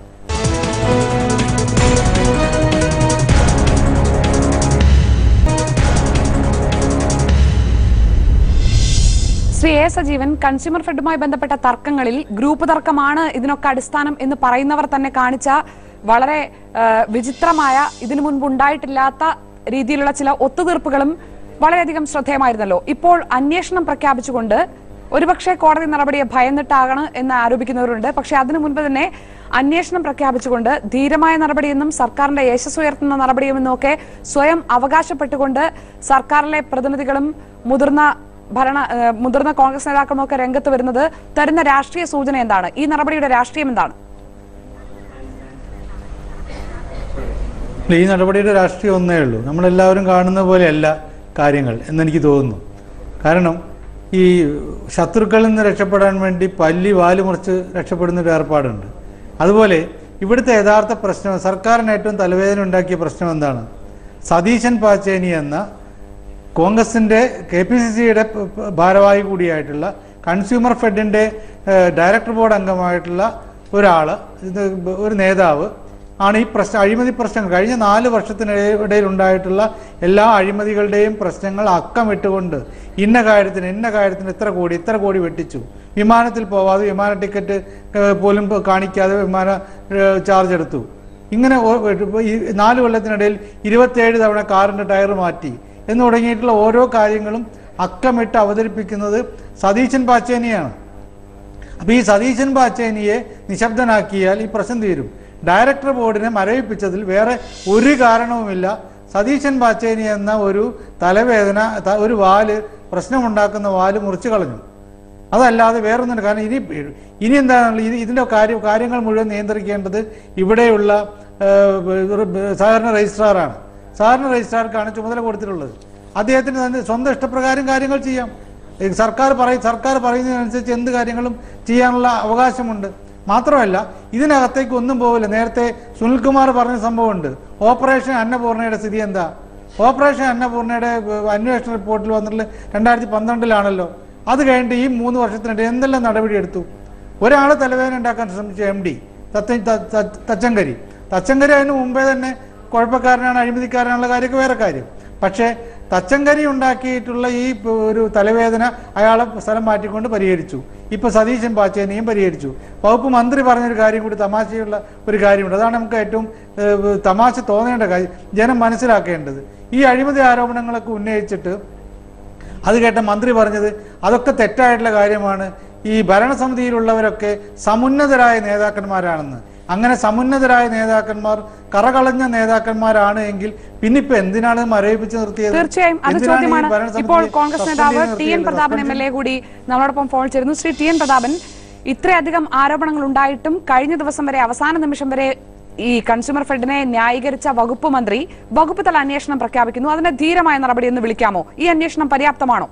Speaker 1: ശ്രീ എ സജീവൻ കൺസ്യൂമർ ഫെഡുമായി ബന്ധപ്പെട്ട തർക്കങ്ങളിൽ ഗ്രൂപ്പ് തർക്കമാണ് ഇതിനൊക്കെ അടിസ്ഥാനം എന്ന് പറയുന്നവർ തന്നെ കാണിച്ച വളരെ ആ, വിചിത്രമായ ഇതിനു മുൻപ് ഉണ്ടായിട്ടില്ലാത്ത രീതിയിലുള്ള ചില ഒത്തുതീർപ്പുകളും വളരെയധികം ശ്രദ്ധേയമായിരുന്നല്ലോ ഇപ്പോൾ അന്വേഷണം പ്രഖ്യാപിച്ചുകൊണ്ട് ഒരുപക്ഷെ കോടതി നടപടിയെ ഭയന്നിട്ടാകണം എന്ന് ആരോപിക്കുന്നവരുണ്ട് പക്ഷേ അതിനു മുൻപ് തന്നെ അന്വേഷണം പ്രഖ്യാപിച്ചുകൊണ്ട് ധീരമായ നടപടിയെന്നും സർക്കാരിന്റെ യശസ് ഉയർത്തുന്ന നടപടിയുമെന്നും ഒക്കെ സ്വയം അവകാശപ്പെട്ടുകൊണ്ട് സർക്കാരിലെ പ്രതിനിധികളും മുതിർന്ന ഭരണ ഏഹ് മുതിർന്ന കോൺഗ്രസ് നേതാക്കളും ഒക്കെ രംഗത്ത് വരുന്നത് തരുന്ന രാഷ്ട്രീയ സൂചന എന്താണ് ഈ നടപടിയുടെ രാഷ്ട്രീയം എന്താണ്
Speaker 8: ഈ നടപടിയുടെ രാഷ്ട്രീയം ഒന്നേ ഉള്ളൂ നമ്മളെല്ലാവരും കാണുന്ന പോലെയല്ല കാര്യങ്ങൾ എന്നെനിക്ക് തോന്നുന്നു കാരണം ഈ ശത്രുക്കളിൽ നിന്ന് രക്ഷപ്പെടാൻ വേണ്ടി പല്ലി വാല് മുറിച്ച് രക്ഷപ്പെടുന്ന ഒരു ഏർപ്പാടുണ്ട് അതുപോലെ ഇവിടുത്തെ യഥാർത്ഥ പ്രശ്നം സർക്കാരിന് ഏറ്റവും തലവേദന ഉണ്ടാക്കിയ പ്രശ്നം എന്താണ് സതീശൻ പാച്ചേനി എന്ന കോൺഗ്രസിൻ്റെ കെ പി സി സിയുടെ ഭാരവാഹി കൂടിയായിട്ടുള്ള കൺസ്യൂമർ ഫെഡിൻ്റെ ഡയറക്ടർ ബോർഡ് അംഗമായിട്ടുള്ള ഒരാൾ ഇത് ഒരു നേതാവ് ആണ് ഈ പ്രശ്നം അഴിമതി പ്രശ്നങ്ങൾ കഴിഞ്ഞ നാല് വർഷത്തിനിടയിൽ ഉണ്ടായിട്ടുള്ള എല്ലാ അഴിമതികളുടെയും പ്രശ്നങ്ങൾ അക്കമിട്ടുകൊണ്ട് ഇന്ന കാര്യത്തിന് ഇന്ന കാര്യത്തിന് ഇത്ര കോടി ഇത്ര കോടി വെട്ടിച്ചു വിമാനത്തിൽ പോവാതെ വിമാന ടിക്കറ്റ് ഏഹ്, പോലും കാണിക്കാതെ വിമാന ഏഹ്, ചാർജ് എടുത്തു ഇങ്ങനെ ഓ- ഈ നാല് കൊല്ലത്തിനിടയിൽ ഇരുപത്തേഴ് തവണ കാറിൻ്റെ ടയർ മാറ്റി എന്ന് തുടങ്ങിയിട്ടുള്ള ഓരോ കാര്യങ്ങളും അക്കമിട്ട് അവതരിപ്പിക്കുന്നത് സതീശൻ പാച്ചേനിയാണ് അപ്പോൾ ഈ സതീശൻ പാച്ചേനിയെ നിശബ്ദനാക്കിയാൽ ഈ പ്രശ്നം തീരും ഡയറക്ടർ ബോർഡിനെ മരവിപ്പിച്ചതിൽ വേറെ ഒരു കാരണവുമില്ല സതീശൻ പാച്ചേനി എന്ന ഒരു തലവേദന ത- ഒരു വാല് പ്രശ്നമുണ്ടാക്കുന്ന വാല് മുറിച്ചു കളഞ്ഞു അതല്ലാതെ വേറൊന്നുമില്ല കാരണം ഇനി ഇനി എന്താണ് ഇത് ഇതിൻ്റെ കാര്യം കാര്യങ്ങൾ മുഴുവൻ നിയന്ത്രിക്കേണ്ടത് ഇവിടെയുള്ള ഏഹ്, സഹകരണ രജിസ്ട്രാറാണ് സഹകരണ രജിസ്ട്രാർക്കാണ് ചുമതല കൊടുത്തിട്ടുള്ളത് അദ്ദേഹത്തിന് തന്നെ സ്വന്തം ഇഷ്ടപ്രകാരം കാര്യങ്ങൾ ചെയ്യാം ഈ സർക്കാർ പറയും സർക്കാർ പറയുന്നതിനനുസരിച്ച് എന്ത് കാര്യങ്ങളും ചെയ്യാനുള്ള അവകാശമുണ്ട് മാത്രമല്ല ഇതിനകത്തേക്ക് ഒന്നും പോവില്ല നേരത്തെ സുനിൽകുമാർ പറഞ്ഞ സംഭവമുണ്ട് ഓപ്പറേഷൻ അന്നപൂർണയുടെ സ്ഥിതി എന്താ ഓപ്പറേഷൻ അന്നപൂർണയുടെ ഏഹ്, അന്വേഷണ റിപ്പോർട്ടിൽ വന്നിട്ടുള്ള രണ്ടായിരത്തി പന്ത്രണ്ടിലാണല്ലോ അത് കഴിഞ്ഞിട്ട് ഈ മൂന്ന് വർഷത്തിനിടെ എന്തെല്ലാം നടപടിയെടുത്തു ഒരാൾ തലവേദന ഉണ്ടാക്കാൻ ശ്രമിച്ചു എം ഡി തച്ചങ്കരി തച്ചങ്കരി അതിന് മുമ്പേ തന്നെ കുഴപ്പക്കാരനാണ് അഴിമതിക്കാരനാണുള്ള കാര്യമൊക്കെ വേറെ കാര്യം പക്ഷേ തച്ചങ്കരി ഉണ്ടാക്കിയിട്ടുള്ള ഈ പ- ഒരു തലവേദന അയാളെ സ്ഥലം മാറ്റിക്കൊണ്ട് പരിഹരിച്ചു ഇപ്പൊ സതീശൻ പാച്ചേനെയും പരിഹരിച്ചു വകുപ്പ് മന്ത്രി പറഞ്ഞൊരു കാര്യം കൂടി തമാശയുള്ള ഒരു കാര്യമുണ്ട് അതാണ് നമുക്ക് ഏറ്റവും ഏഹ്, തമാശ തോന്നേണ്ട കാര്യം ജനം മനസ്സിലാക്കേണ്ടത് ഈ അഴിമതി ആരോപണങ്ങളൊക്കെ ഉന്നയിച്ചിട്ട് അത് കേട്ട മന്ത്രി പറഞ്ഞത് അതൊക്കെ തെറ്റായിട്ടുള്ള കാര്യമാണ് ഈ ഭരണസമിതിയിലുള്ളവരൊക്കെ സമുന്നതരായ നേതാക്കന്മാരാണെന്ന് അങ്ങനെ സമുന്നതരായ നേതാക്കന്മാർ കറകളഞ്ഞ നേതാക്കന്മാരാണ് എങ്കിൽ പിന്നിപ്പോ എന്തിനാണ് മരവിപ്പിച്ച് നിർത്തിയത്
Speaker 1: തീർച്ചയായും അത്
Speaker 8: എന്തിനാണ് ഈ
Speaker 1: ചോദ്യമാണ്
Speaker 8: ഭരണസമിതിയെ
Speaker 1: ഇപ്പോൾ കോൺഗ്രസ്
Speaker 8: suspend
Speaker 1: നേതാവ്
Speaker 8: ചെയ്ത്
Speaker 1: ടി എൻ
Speaker 8: നിർത്തിയത്?
Speaker 1: പ്രതാപൻ എം എൽ എ കൂടി നമ്മളോടൊപ്പം ഫോൺ ചേരുന്നു ശ്രീ ടി എൻ പ്രതാപൻ ഇത്രയധികം ആരോപണങ്ങൾ ഉണ്ടായിട്ടും കഴിഞ്ഞ ദിവസം വരെ അവസാന നിമിഷം വരെ ഈ കൺസ്യൂമർ ഫെഡിനെ ന്യായീകരിച്ച വകുപ്പ് മന്ത്രി വകുപ്പ് തല അന്വേഷണം പ്രഖ്യാപിക്കുന്നു അതിനെ ധീരമായ നടപടി എന്ന് വിളിക്കാമോ ഈ അന്വേഷണം പര്യാപ്തമാണോ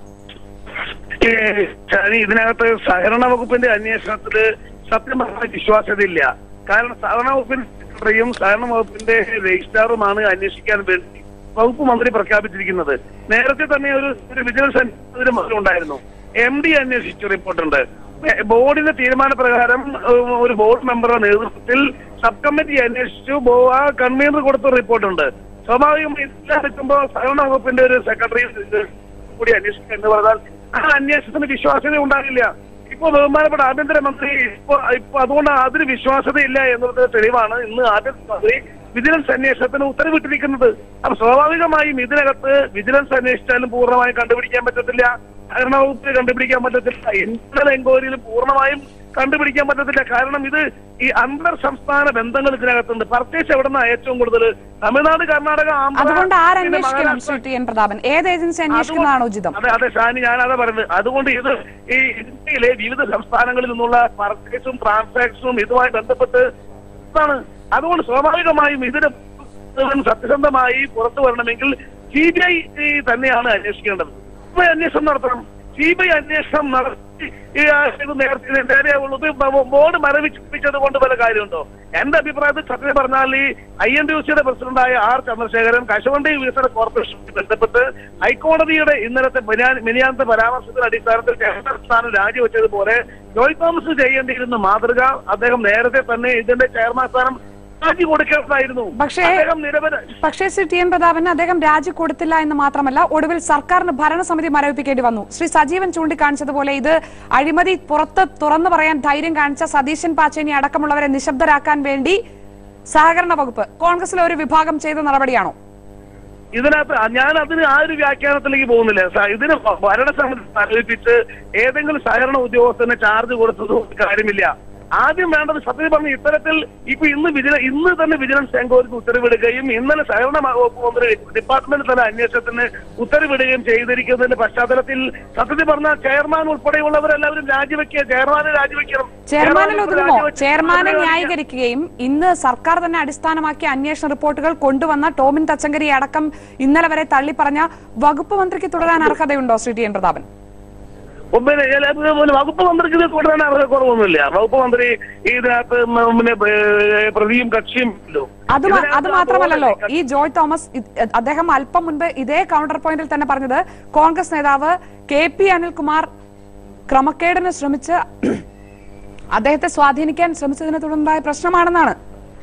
Speaker 5: ഏഹ് ശരി, ഇതിനകത്ത് സഹകരണ വകുപ്പിന്റെ അന്വേഷണത്തില് സത്യം പറഞ്ഞാൽ വിശ്വാസ്യതയില്ല കാരണം സഹകരണ വകുപ്പിന്റെ സെക്രട്ടറിയും സഹകരണ വകുപ്പിന്റെ രജിസ്ട്രാറുമാണ് അന്വേഷിക്കാൻ വേണ്ടി വകുപ്പ് മന്ത്രി പ്രഖ്യാപിച്ചിരിക്കുന്നത് നേരത്തെ തന്നെ ഒരു ഒരു വിജിലൻസ് അന്വേഷണത്തിന് ഉണ്ടായിരുന്നു എം ഡി അന്വേഷിച്ചു റിപ്പോർട്ടുണ്ട് ഏഹ് ബോർഡിന്റെ തീരുമാനപ്രകാരം ഏഹ് ഒരു ബോർഡ് മെമ്പറുടെ നേതൃത്വത്തിൽ സബ് കമ്മിറ്റി അന്വേഷിച്ചു ബോ- ആ കൺവീനർ കൊടുത്ത റിപ്പോർട്ടുണ്ട് സ്വാഭാവികമായി ഇതെല്ലാം എടുക്കുമ്പോൾ സഹകരണ വകുപ്പിന്റെ ഒരു സെക്രട്ടറി കൂടി അന്വേഷിക്കുക എന്ന് പറഞ്ഞാൽ ആ അന്വേഷണത്തിന് വിശ്വാസ്യത ഉണ്ടാകില്ല ഇപ്പൊ ബഹുമാനപ്പെട്ട ആഭ്യന്തരമന്ത്രി ഇപ്പൊ ഇപ്പൊ അതുകൊണ്ട് അതിന് വിശ്വാസ്യതയില്ല എന്നുള്ളത് തെളിവാണ് ഇന്ന് ആഭ്യന്തരമന്ത്രി വിജിലൻസ് അന്വേഷണത്തിന് ഉത്തരവിട്ടിരിക്കുന്നത് അപ്പൊ സ്വാഭാവികമായും ഇതിനകത്ത് വിജിലൻസ് അന്വേഷിച്ചാലും പൂർണ്ണമായും കണ്ടുപിടിക്കാൻ പറ്റത്തില്ല സഹകരണ വകുപ്പിന് കണ്ടുപിടിക്കാൻ പറ്റത്തില്ല ഇന്റർണൽ എൻക്വയറിയിൽ പൂർണ്ണമായും കണ്ടുപിടിക്കാൻ പറ്റത്തില്ല കാരണം ഇത് ഈ അന്തർ സംസ്ഥാന ബന്ധങ്ങൾ ഇതിനകത്തുണ്ട് പ്രത്യേകിച്ച് എവിടെ നിന്നാണ് ഏറ്റവും കൂടുതൽ തമിഴ്നാട് കർണാടക ആന്ധ്ര,
Speaker 1: അതുകൊണ്ട്
Speaker 5: പിന്നെ
Speaker 1: ആരന്വേഷിക്കണം
Speaker 5: മഹാരാഷ്ട്ര
Speaker 1: ശ്രീ ടി എൻ പ്രതാപൻ ഏത് ഏജൻസി അന്വേഷിക്കുന്നതാണ് ഉചിതം
Speaker 5: അതെ അതെ ഷാനി ഞാനതാ പറയുന്നത് അതുകൊണ്ട് ഇത് ഈ ഇന്ത്യയിലെ വിവിധ സംസ്ഥാനങ്ങളിൽ നിന്നുള്ള പർച്ചേസും ട്രാൻസാക്ഷനും ഇതുമായി ബന്ധപ്പെട്ട് ആണ് അതുകൊണ്ട് സ്വാഭാവികമായും ഇതിന് മുഴുവൻ സത്യസന്ധമായി പുറത്തു വരണമെങ്കിൽ സി ബി ഐ തന്നെയാണ് അന്വേഷിക്കേണ്ടത് സി ബി ഐ അന്വേഷണം നടത്തണം സി ബി ഐ അന്വേഷണം നടത്തി ഈ ആ, ഇത് നേരത്തെ നേരെ ഉള്ളത് ബോർഡ് മരവിപ്പിച്ചത് കൊണ്ട് വല്ല കാര്യമുണ്ടോ എന്റെ അഭിപ്രായത്തിൽ സത്യം പറഞ്ഞാൽ ഈ ഐ എൻ ഡി സിയുടെ പ്രസിഡന്റായ ആർ ചന്ദ്രശേഖരൻ കശുവണ്ടി വികസന കോർപ്പറേഷനുമായി ബന്ധപ്പെട്ട് ഹൈക്കോടതിയുടെ ഇന്നലത്തെ മിനിയാന്ത പരാമർശത്തിന്റെ അടിസ്ഥാനത്തിൽ ചെയർമാൻ സ്ഥാനം രാജിവെച്ചതുപോലെ ജോയ് തോമസ് ചെയ്യേണ്ടിയിരുന്ന മാതൃക അദ്ദേഹം നേരത്തെ തന്നെ ഇതിന്റെ ചെയർമാൻ സ്ഥാനം രാജി കൊടുക്കേണ്ടതായിരുന്നു
Speaker 1: പക്ഷേ
Speaker 5: അദ്ദേഹം നിരവധി
Speaker 1: പക്ഷേ ശ്രീ ടി എൻ പ്രതാപന് അദ്ദേഹം രാജി കൊടുത്തില്ല എന്ന് മാത്രമല്ല ഒടുവിൽ സർക്കാരിന് ഭരണസമിതി മരവിപ്പിക്കേണ്ടി വന്നു ശ്രീ സജീവൻ ചൂണ്ടിക്കാണിച്ചതുപോലെ ഇത് അഴിമതി പുറത്ത് തുറന്നു പറയാൻ ധൈര്യം കാണിച്ച സതീശൻ പാച്ചേനി അടക്കമുള്ളവരെ നിശബ്ദരാക്കാൻ വേണ്ടി സഹകരണ വകുപ്പ് കോൺഗ്രസിലെ ഒരു വിഭാഗം ചെയ്ത നടപടിയാണോ
Speaker 5: ഇതിനകത്ത് ഞാൻ അതിന് ആ ഒരു വ്യാഖ്യാനത്തിലേക്ക് പോകുന്നില്ല സ- ഇതിന് ഭ- ഭരണസമിതി സമീപിച്ച് ഏതെങ്കിലും സഹകരണ ഉദ്യോഗസ്ഥന് ചാർജ് കൊടുത്തത് കാര്യമില്ല ആദ്യം വേണ്ടത് സത്യത്തിൽ പറഞ്ഞ ഇത്തരത്തിൽ ഇപ്പൊ ഇന്ന് വിജില ഇന്ന് തന്നെ വിജിലൻസ് എൻക്വയറിക്ക് ഉത്തരവിടുകയും ഇന്നലെ സഹകരണ മ- വകുപ്പ് മന്ത്രി ഡിപ്പാർട്ട്മെന്റ് തല അന്വേഷണത്തിന് ഉത്തരവിടുകയും ചെയ്തിരിക്കുന്നതിന്റെ പശ്ചാത്തലത്തിൽ സത്യത്തിൽ പറഞ്ഞ ചെയർമാൻ ഉൾപ്പെടെയുള്ളവരെല്ലാവരും രാജിവെക്കുക ചെയർമാനെ രാജിവെക്കണം
Speaker 1: ചെയർമാനിൽ
Speaker 5: ചെയർമാനെ
Speaker 1: ഒതുങ്ങുമോ
Speaker 5: രാജിവെച്ച്
Speaker 1: ചെയർമാനെ
Speaker 5: രാജിവെക്കുക.
Speaker 1: ന്യായീകരിക്കുകയും ഇന്ന് സർക്കാർ തന്നെ അടിസ്ഥാനമാക്കിയ അന്വേഷണ റിപ്പോർട്ടുകൾ കൊണ്ടുവന്ന ടോമിൻ തച്ചങ്കരി അടക്കം ഇന്നലെ വരെ തള്ളിപ്പറഞ്ഞ വകുപ്പ് മന്ത്രിക്ക് തുടരാൻ അർഹതയുണ്ടോ ശ്രീ ടി എൻ പ്രതാപൻ
Speaker 5: പിന്നെ ചില പിന്നെ വകുപ്പ് മന്ത്രിക്ക് ഇത് തുടരാൻ അർഹത കുറവൊന്നുമില്ല വകുപ്പ് മന്ത്രി ഇതിനകത്ത് മ- പിന്നെ ഏ, പ്രതിയും കക്ഷിയും ഇല്ലല്ലോ.
Speaker 1: അത് മാ-
Speaker 5: ഇതിനകത്ത്
Speaker 1: അത് മാത്രമല്ലല്ലോ
Speaker 5: ആ
Speaker 1: ഈ ജോയ് തോമസ് ഇത് അദ്ദേഹം അല്പം മുൻപ് ഇതേ കൗണ്ടർ പോയിന്റിൽ തന്നെ പറഞ്ഞത് കോൺഗ്രസ് നേതാവ് കെ പി അനിൽകുമാർ ക്രമക്കേടിന് ശ്രമിച്ച് അദ്ദേഹത്തെ സ്വാധീനിക്കാൻ ശ്രമിച്ചതിനെ തുടർന്നുണ്ടായ പ്രശ്നമാണെന്നാണ്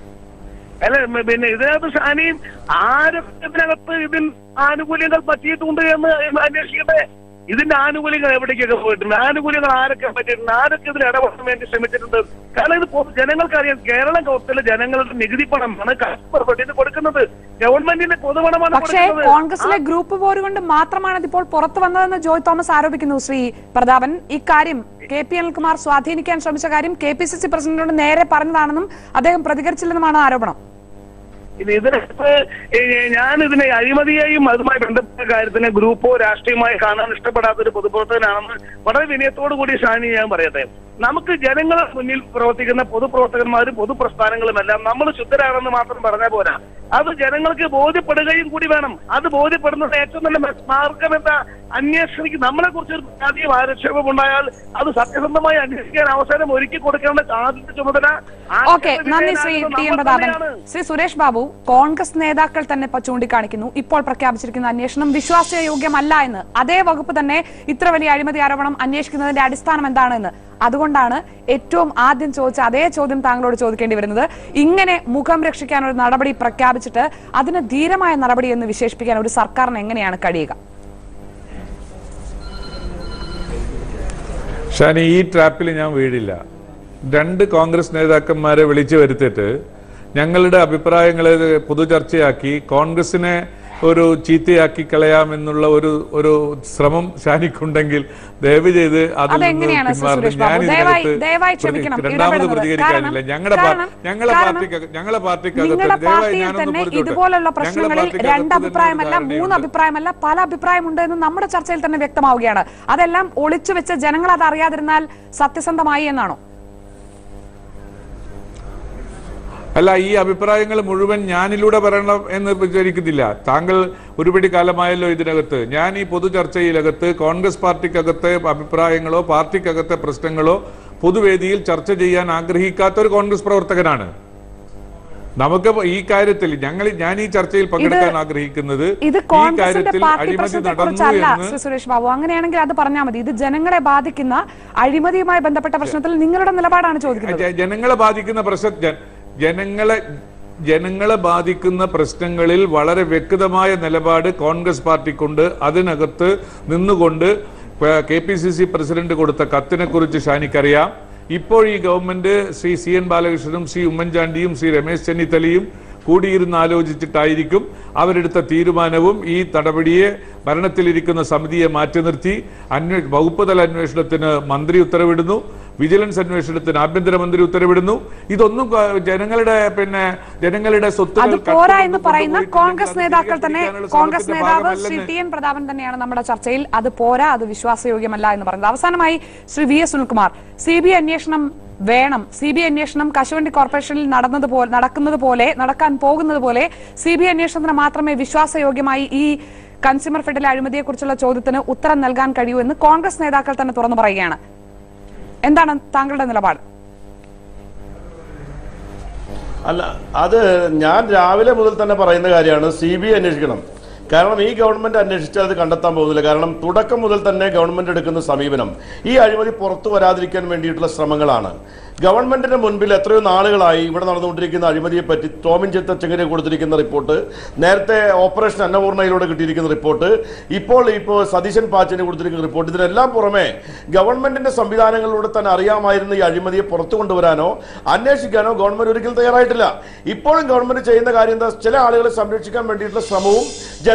Speaker 5: അല്ല മ- പിന്നെ ഇതിനകത്ത് ഷാനിയും ആരൊക്കെ ഇതിനകത്ത് ഇതിൽ ആനുകൂല്യങ്ങൾ പറ്റിയിട്ടുണ്ട് എന്ന് അന്വേഷിക്കട്ടെ ഇതിന്റെ ആനുകൂല്യങ്ങൾ എവിടേക്കൊക്കെ പോയിട്ടുണ്ട് ആനുകൂല്യങ്ങൾ ആരൊക്കെ പറ്റിയിട്ടുണ്ട് ആരൊക്കെ ഇതിൽ ഇടപെടാൻ വേണ്ടി ശ്രമിച്ചിട്ടുണ്ട് കാരണം ഇത് പൊതു- ജനങ്ങൾക്കറിയാം കേരളം കൗത്തിലെ ജനങ്ങളുടെ നികുതി പണമാണ് കസ്റ്റമർ ഫണ്ടിന് കൊടുക്കുന്നത് ഗവൺമെന്റിന്റെ പൊതുപണമാണ്
Speaker 1: പക്ഷേ
Speaker 5: കൊടുക്കുന്നത്
Speaker 1: കോൺഗ്രസിലെ ഗ്രൂപ്പ് പോര് കൊണ്ട് മാത്രമാണ് ഇതിപ്പോൾ പുറത്തു വന്നതെന്ന് ജോയ് തോമസ് ആരോപിക്കുന്നു ശ്രീ പ്രതാപൻ ഇക്കാര്യം കെ പി അനിൽകുമാർ സ്വാധീനിക്കാൻ ശ്രമിച്ച കാര്യം കെ പി സി സി പ്രസിഡന്റിനോട് നേരെ പറഞ്ഞതാണെന്നും അദ്ദേഹം പ്രതികരിച്ചില്ലെന്നുമാണ് ആരോപണം
Speaker 5: ഇത് ഇതിനകത്ത് ഞാൻ ഇതിനെ അഴിമതിയെയും അതുമായി ബന്ധപ്പെട്ട കാര്യത്തിനെ ഗ്രൂപ്പോ രാഷ്ട്രീയമായി കാണാൻ ഇഷ്ടപ്പെടാത്ത ഒരു പൊതുപ്രവർത്തകനാണെന്ന് വളരെ വിനയത്തോടു കൂടി ഷാനി ഞാൻ പറയട്ടെ നമുക്ക് ജനങ്ങളെ മുന്നിൽ പ്രവർത്തിക്കുന്ന പൊതുപ്രവർത്തകന്മാരും പൊതുപ്രസ്ഥാനങ്ങളും എല്ലാം നമ്മൾ ശുദ്ധരാണെന്ന് മാത്രം പറഞ്ഞാൽ പോരാ അത് ജനങ്ങൾക്ക് ബോധ്യപ്പെടുകയും കൂടി വേണം അത് ബോധ്യപ്പെടുന്നത് ഏറ്റവും നല്ല മെ- മാർഗം എന്താ അന്വേഷണിക്ക് നമ്മളെ കുറിച്ച് ഒരു ആദ്യം ആക്ഷേപം ഉണ്ടായാൽ അത് സത്യസന്ധമായി അന്വേഷിക്കാൻ അവസരം ഒരുക്കി കൊടുക്കേണ്ട ആദ്യത്തെ ചുമതല
Speaker 1: ഓക്കെ നന്ദി ശ്രീ ടി എൻ പ്രതാപൻ ശ്രീ സുരേഷ് ബാബു കോൺഗ്രസ് നേതാക്കൾ തന്നെ ഇപ്പൊ ചൂണ്ടിക്കാണിക്കുന്നു ഇപ്പോൾ പ്രഖ്യാപിച്ചിരിക്കുന്ന അന്വേഷണം വിശ്വാസയോഗ്യമല്ല എന്ന് അതേ വകുപ്പ് തന്നെ ഇത്ര വലിയ അഴിമതി ആരോപണം അന്വേഷിക്കുന്നതിന്റെ അടിസ്ഥാനം എന്താണ് എന്ന് അതുകൊണ്ടാണ് ഏറ്റവും ആദ്യം ചോദിച്ച അതേ ചോദ്യം താങ്കളോട് ചോദിക്കേണ്ടി വരുന്നത് ഇങ്ങനെ മുഖം രക്ഷിക്കാൻ ഒരു നടപടി പ്രഖ്യാപിച്ചിട്ട് അതിന് ധീരമായ നടപടി എന്ന് വിശേഷിപ്പിക്കാൻ ഒരു സർക്കാരിന് എങ്ങനെയാണ് കഴിയുക
Speaker 4: ഷാനി ഈ ട്രാപ്പിൽ ഞാൻ വീഴില്ല രണ്ട് കോൺഗ്രസ് നേതാക്കന്മാരെ വിളിച്ചു വരുത്തിയിട്ട് ഞങ്ങളുടെ അഭിപ്രായങ്ങളെ പൊതുചർച്ചയാക്കി കോൺഗ്രസിനെ ഒരു ചീത്തയാക്കി കളയാമെന്നുള്ള ഒരു ഒരു ശ്രമം ഷാനിക്കുണ്ടെങ്കിൽ ദയവ് ചെയ്ത് അതിൽ നിന്ന്
Speaker 1: അതെങ്ങനെയാണ് ശ്രീ
Speaker 4: പിന്മാറണം.
Speaker 1: സുരേഷ്
Speaker 4: ഞാൻ
Speaker 1: ബാബു? ദയവായി-
Speaker 4: ഇതിനകത്ത്
Speaker 1: ദയവായി
Speaker 4: പ്രതി-
Speaker 1: ക്ഷമിക്കണം,
Speaker 4: രണ്ടാമത്
Speaker 1: ഇടപെടുന്നത്.
Speaker 4: പ്രതികരിക്കാനില്ല
Speaker 1: കാരണം-
Speaker 4: ഞങ്ങളുടെ പാ-
Speaker 1: കാരണം-
Speaker 4: ഞങ്ങളുടെ
Speaker 1: കാരണം
Speaker 4: പാർട്ടിക്ക് ഞങ്ങളുടെ പാർട്ടിക്കകത്ത്
Speaker 1: നിങ്ങളുടെ
Speaker 4: ദയവായി
Speaker 1: പാർട്ടിയിൽ
Speaker 4: ഞാനൊന്ന്
Speaker 1: തന്നെ
Speaker 4: പറഞ്ഞോട്ടെ.
Speaker 1: ഇതുപോലുള്ള
Speaker 4: ഞങ്ങളുടെ
Speaker 1: പ്രശ്നങ്ങളിൽ
Speaker 4: പാർട്ടിക്കകത്ത്
Speaker 1: രണ്ട്
Speaker 4: തന്നെ ഒരു
Speaker 1: അഭിപ്രായമല്ല മൂന്ന്
Speaker 4: ധാരണയുണ്ട്.
Speaker 1: അഭിപ്രായമല്ല പല അഭിപ്രായമുണ്ട് എന്ന് നമ്മുടെ ചർച്ചയിൽ തന്നെ വ്യക്തമാവുകയാണ് അതെല്ലാം ഒളിച്ചു വെച്ച് ജനങ്ങൾ അത് അറിയാതിരുന്നാൽ സത്യസന്ധമായി എന്നാണോ
Speaker 4: അല്ല ഈ അഭിപ്രായങ്ങൾ മുഴുവൻ ഞാനിലൂടെ പറയണം എന്ന് വിചാരിക്കുന്നില്ല താങ്കൾ ഒരുപടി കാലമായല്ലോ ഇതിനകത്ത് ഞാൻ ഈ പൊതു ചർച്ചയിലകത്ത് കോൺഗ്രസ് പാർട്ടിക്കകത്തെ അഭിപ്രായങ്ങളോ പാർട്ടിക്കകത്തെ പ്രശ്നങ്ങളോ പൊതുവേദിയിൽ ചർച്ച ചെയ്യാൻ ആഗ്രഹിക്കാത്ത ഒരു കോൺഗ്രസ് പ്രവർത്തകനാണ് നമുക്ക് ഈ കാര്യത്തിൽ ഞങ്ങൾ ഞാൻ ഈ ചർച്ചയിൽ പങ്കെടുക്കാൻ ആഗ്രഹിക്കുന്നത്
Speaker 1: ഇത്
Speaker 4: ഈ
Speaker 1: കോൺഗ്രസിന്റെ
Speaker 4: കാര്യത്തിൽ
Speaker 1: പാർട്ടി
Speaker 4: അഴിമതി
Speaker 1: പ്രശ്നത്തെ
Speaker 4: നടന്നു
Speaker 1: കുറിച്ചല്ല
Speaker 4: എന്ന്
Speaker 1: ശ്രീ സുരേഷ് ബാബു അങ്ങനെയാണെങ്കിൽ അത് പറഞ്ഞാൽ മതി ഇത് ജനങ്ങളെ ബാധിക്കുന്ന അഴിമതിയുമായി ബന്ധപ്പെട്ട പ്രശ്നത്തിൽ നിങ്ങളുടെ നിലപാടാണ് ചോദിക്കുന്നത്
Speaker 4: ജ- ജനങ്ങളെ ബാധിക്കുന്ന പ്രശ്ന ജ- ജനങ്ങളെ ജനങ്ങളെ ബാധിക്കുന്ന പ്രശ്നങ്ങളിൽ വളരെ വ്യക്തമായ നിലപാട് കോൺഗ്രസ് പാർട്ടിക്കുണ്ട് അതിനകത്ത് നിന്നുകൊണ്ട് K P C C president കൊടുത്ത കത്തിനെ കുറിച്ച് ഷാനിക്കറിയാം ഇപ്പോൾ ഈ ഗവൺമെന്റ് ശ്രീ സി എൻ ബാലകൃഷ്ണനും ശ്രീ ഉമ്മൻചാണ്ടിയും ശ്രീ രമേശ് ചെന്നിത്തലയും കൂടിയിരുന്ന് ആലോചിച്ചിട്ടായിരിക്കും അവരെടുത്ത തീരുമാനവും ഈ നടപടിയെ ഭരണത്തിലിരിക്കുന്ന സമിതിയെ മാറ്റി നിർത്തി അന്വേ വകുപ്പ് തല അന്വേഷണത്തിന് മന്ത്രി ഉത്തരവിടുന്നു വിജിലൻസ് അന്വേഷണത്തിന് ആഭ്യന്തരമന്ത്രി ഉത്തരവിടുന്നു ഇതൊന്നും ക- ജനങ്ങളുടെ പിന്നെ ജനങ്ങളുടെ സ്വത്തുക്കൾ
Speaker 1: അത് പോരാ എന്ന്
Speaker 4: കട്ടുകൊണ്ട്
Speaker 1: പറയുന്ന
Speaker 4: കൊണ്ടുപോയിട്ട്
Speaker 1: കോൺഗ്രസ്
Speaker 4: നിങ്ങൾ
Speaker 1: നേതാക്കൾ
Speaker 4: അത്
Speaker 1: തന്നെ
Speaker 4: തിരികെ
Speaker 1: കോൺഗ്രസ്
Speaker 4: ശ്രമത്തിന്റെ
Speaker 1: നേതാവ് ശ്രീ
Speaker 4: ഭാഗമല്ലെന്ന്
Speaker 1: ടി എൻ പ്രതാപൻ തന്നെയാണ് നമ്മുടെ ചർച്ചയിൽ അത് പോരാ അത് വിശ്വാസയോഗ്യമല്ല എന്ന് പറയുന്നത് അവസാനമായി Shri V S Sunilkumar C B അന്വേഷണം വേണം സി ബി അന്വേഷണം കശുവണ്ടി കോർപ്പറേഷനിൽ നടന്നതുപോലെ നടക്കുന്നത് പോലെ നടക്കാൻ പോകുന്നത് പോലെ സി ബി അന്വേഷണത്തിന് മാത്രമേ വിശ്വാസയോഗ്യമായി ഈ കൺസ്യൂമർ ഫെഡിലെ അഴിമതിയെക്കുറിച്ചുള്ള ചോദ്യത്തിന് ഉത്തരം നൽകാൻ കഴിയൂ എന്ന് കോൺഗ്രസ് നേതാക്കൾ തന്നെ തുറന്നു പറയുകയാണ് എന്താണ് താങ്കളുടെ നിലപാട്
Speaker 7: അല്ല അത് ഞാൻ രാവിലെ മുതൽ തന്നെ പറയുന്ന കാര്യമാണ് സി ബി ഐ അന്വേഷിക്കണം കാരണം ഈ ഗവൺമെന്റ് അന്വേഷിച്ചാൽ അത് കണ്ടെത്താൻ പോകുന്നില്ല കാരണം തുടക്കം മുതൽ തന്നെ ഗവൺമെന്റ് എടുക്കുന്ന സമീപനം ഈ അഴിമതി പുറത്തു വരാതിരിക്കാൻ വേണ്ടിയിട്ടുള്ള ശ്രമങ്ങളാണ് ഗവൺമെന്റിന്റെ മുൻപിൽ എത്രയോ നാളുകളായി ഇവിടെ നടന്നുകൊണ്ടിരിക്കുന്ന അഴിമതിയെ പറ്റി ടോമിൻ ചെത്തച്ചെങ്ങനെ കൊടുത്തിരിക്കുന്ന റിപ്പോർട്ട് നേരത്തെ ഓപ്പറേഷൻ അന്നപൂർണയിലൂടെ കിട്ടിയിരിക്കുന്ന റിപ്പോർട്ട് ഇപ്പോൾ ഇപ്പോൾ സതീശൻ പാച്ചന് കൊടുത്തിരിക്കുന്ന റിപ്പോർട്ട് ഇതിനെല്ലാം പുറമെ ഗവൺമെന്റിന്റെ സംവിധാനങ്ങളിലൂടെ തന്നെ അറിയാമായിരുന്ന ഈ അഴിമതിയെ പുറത്തു കൊണ്ടുവരാനോ അന്വേഷിക്കാനോ ഗവൺമെന്റ് ഒരിക്കലും തയ്യാറായിട്ടില്ല ഇപ്പോഴും ഗവൺമെന്റ് ചെയ്യുന്ന കാര്യം എന്താ ചില ആളുകളെ സംരക്ഷിക്കാൻ വേണ്ടിയിട്ടുള്ള ശ്രമവും ജന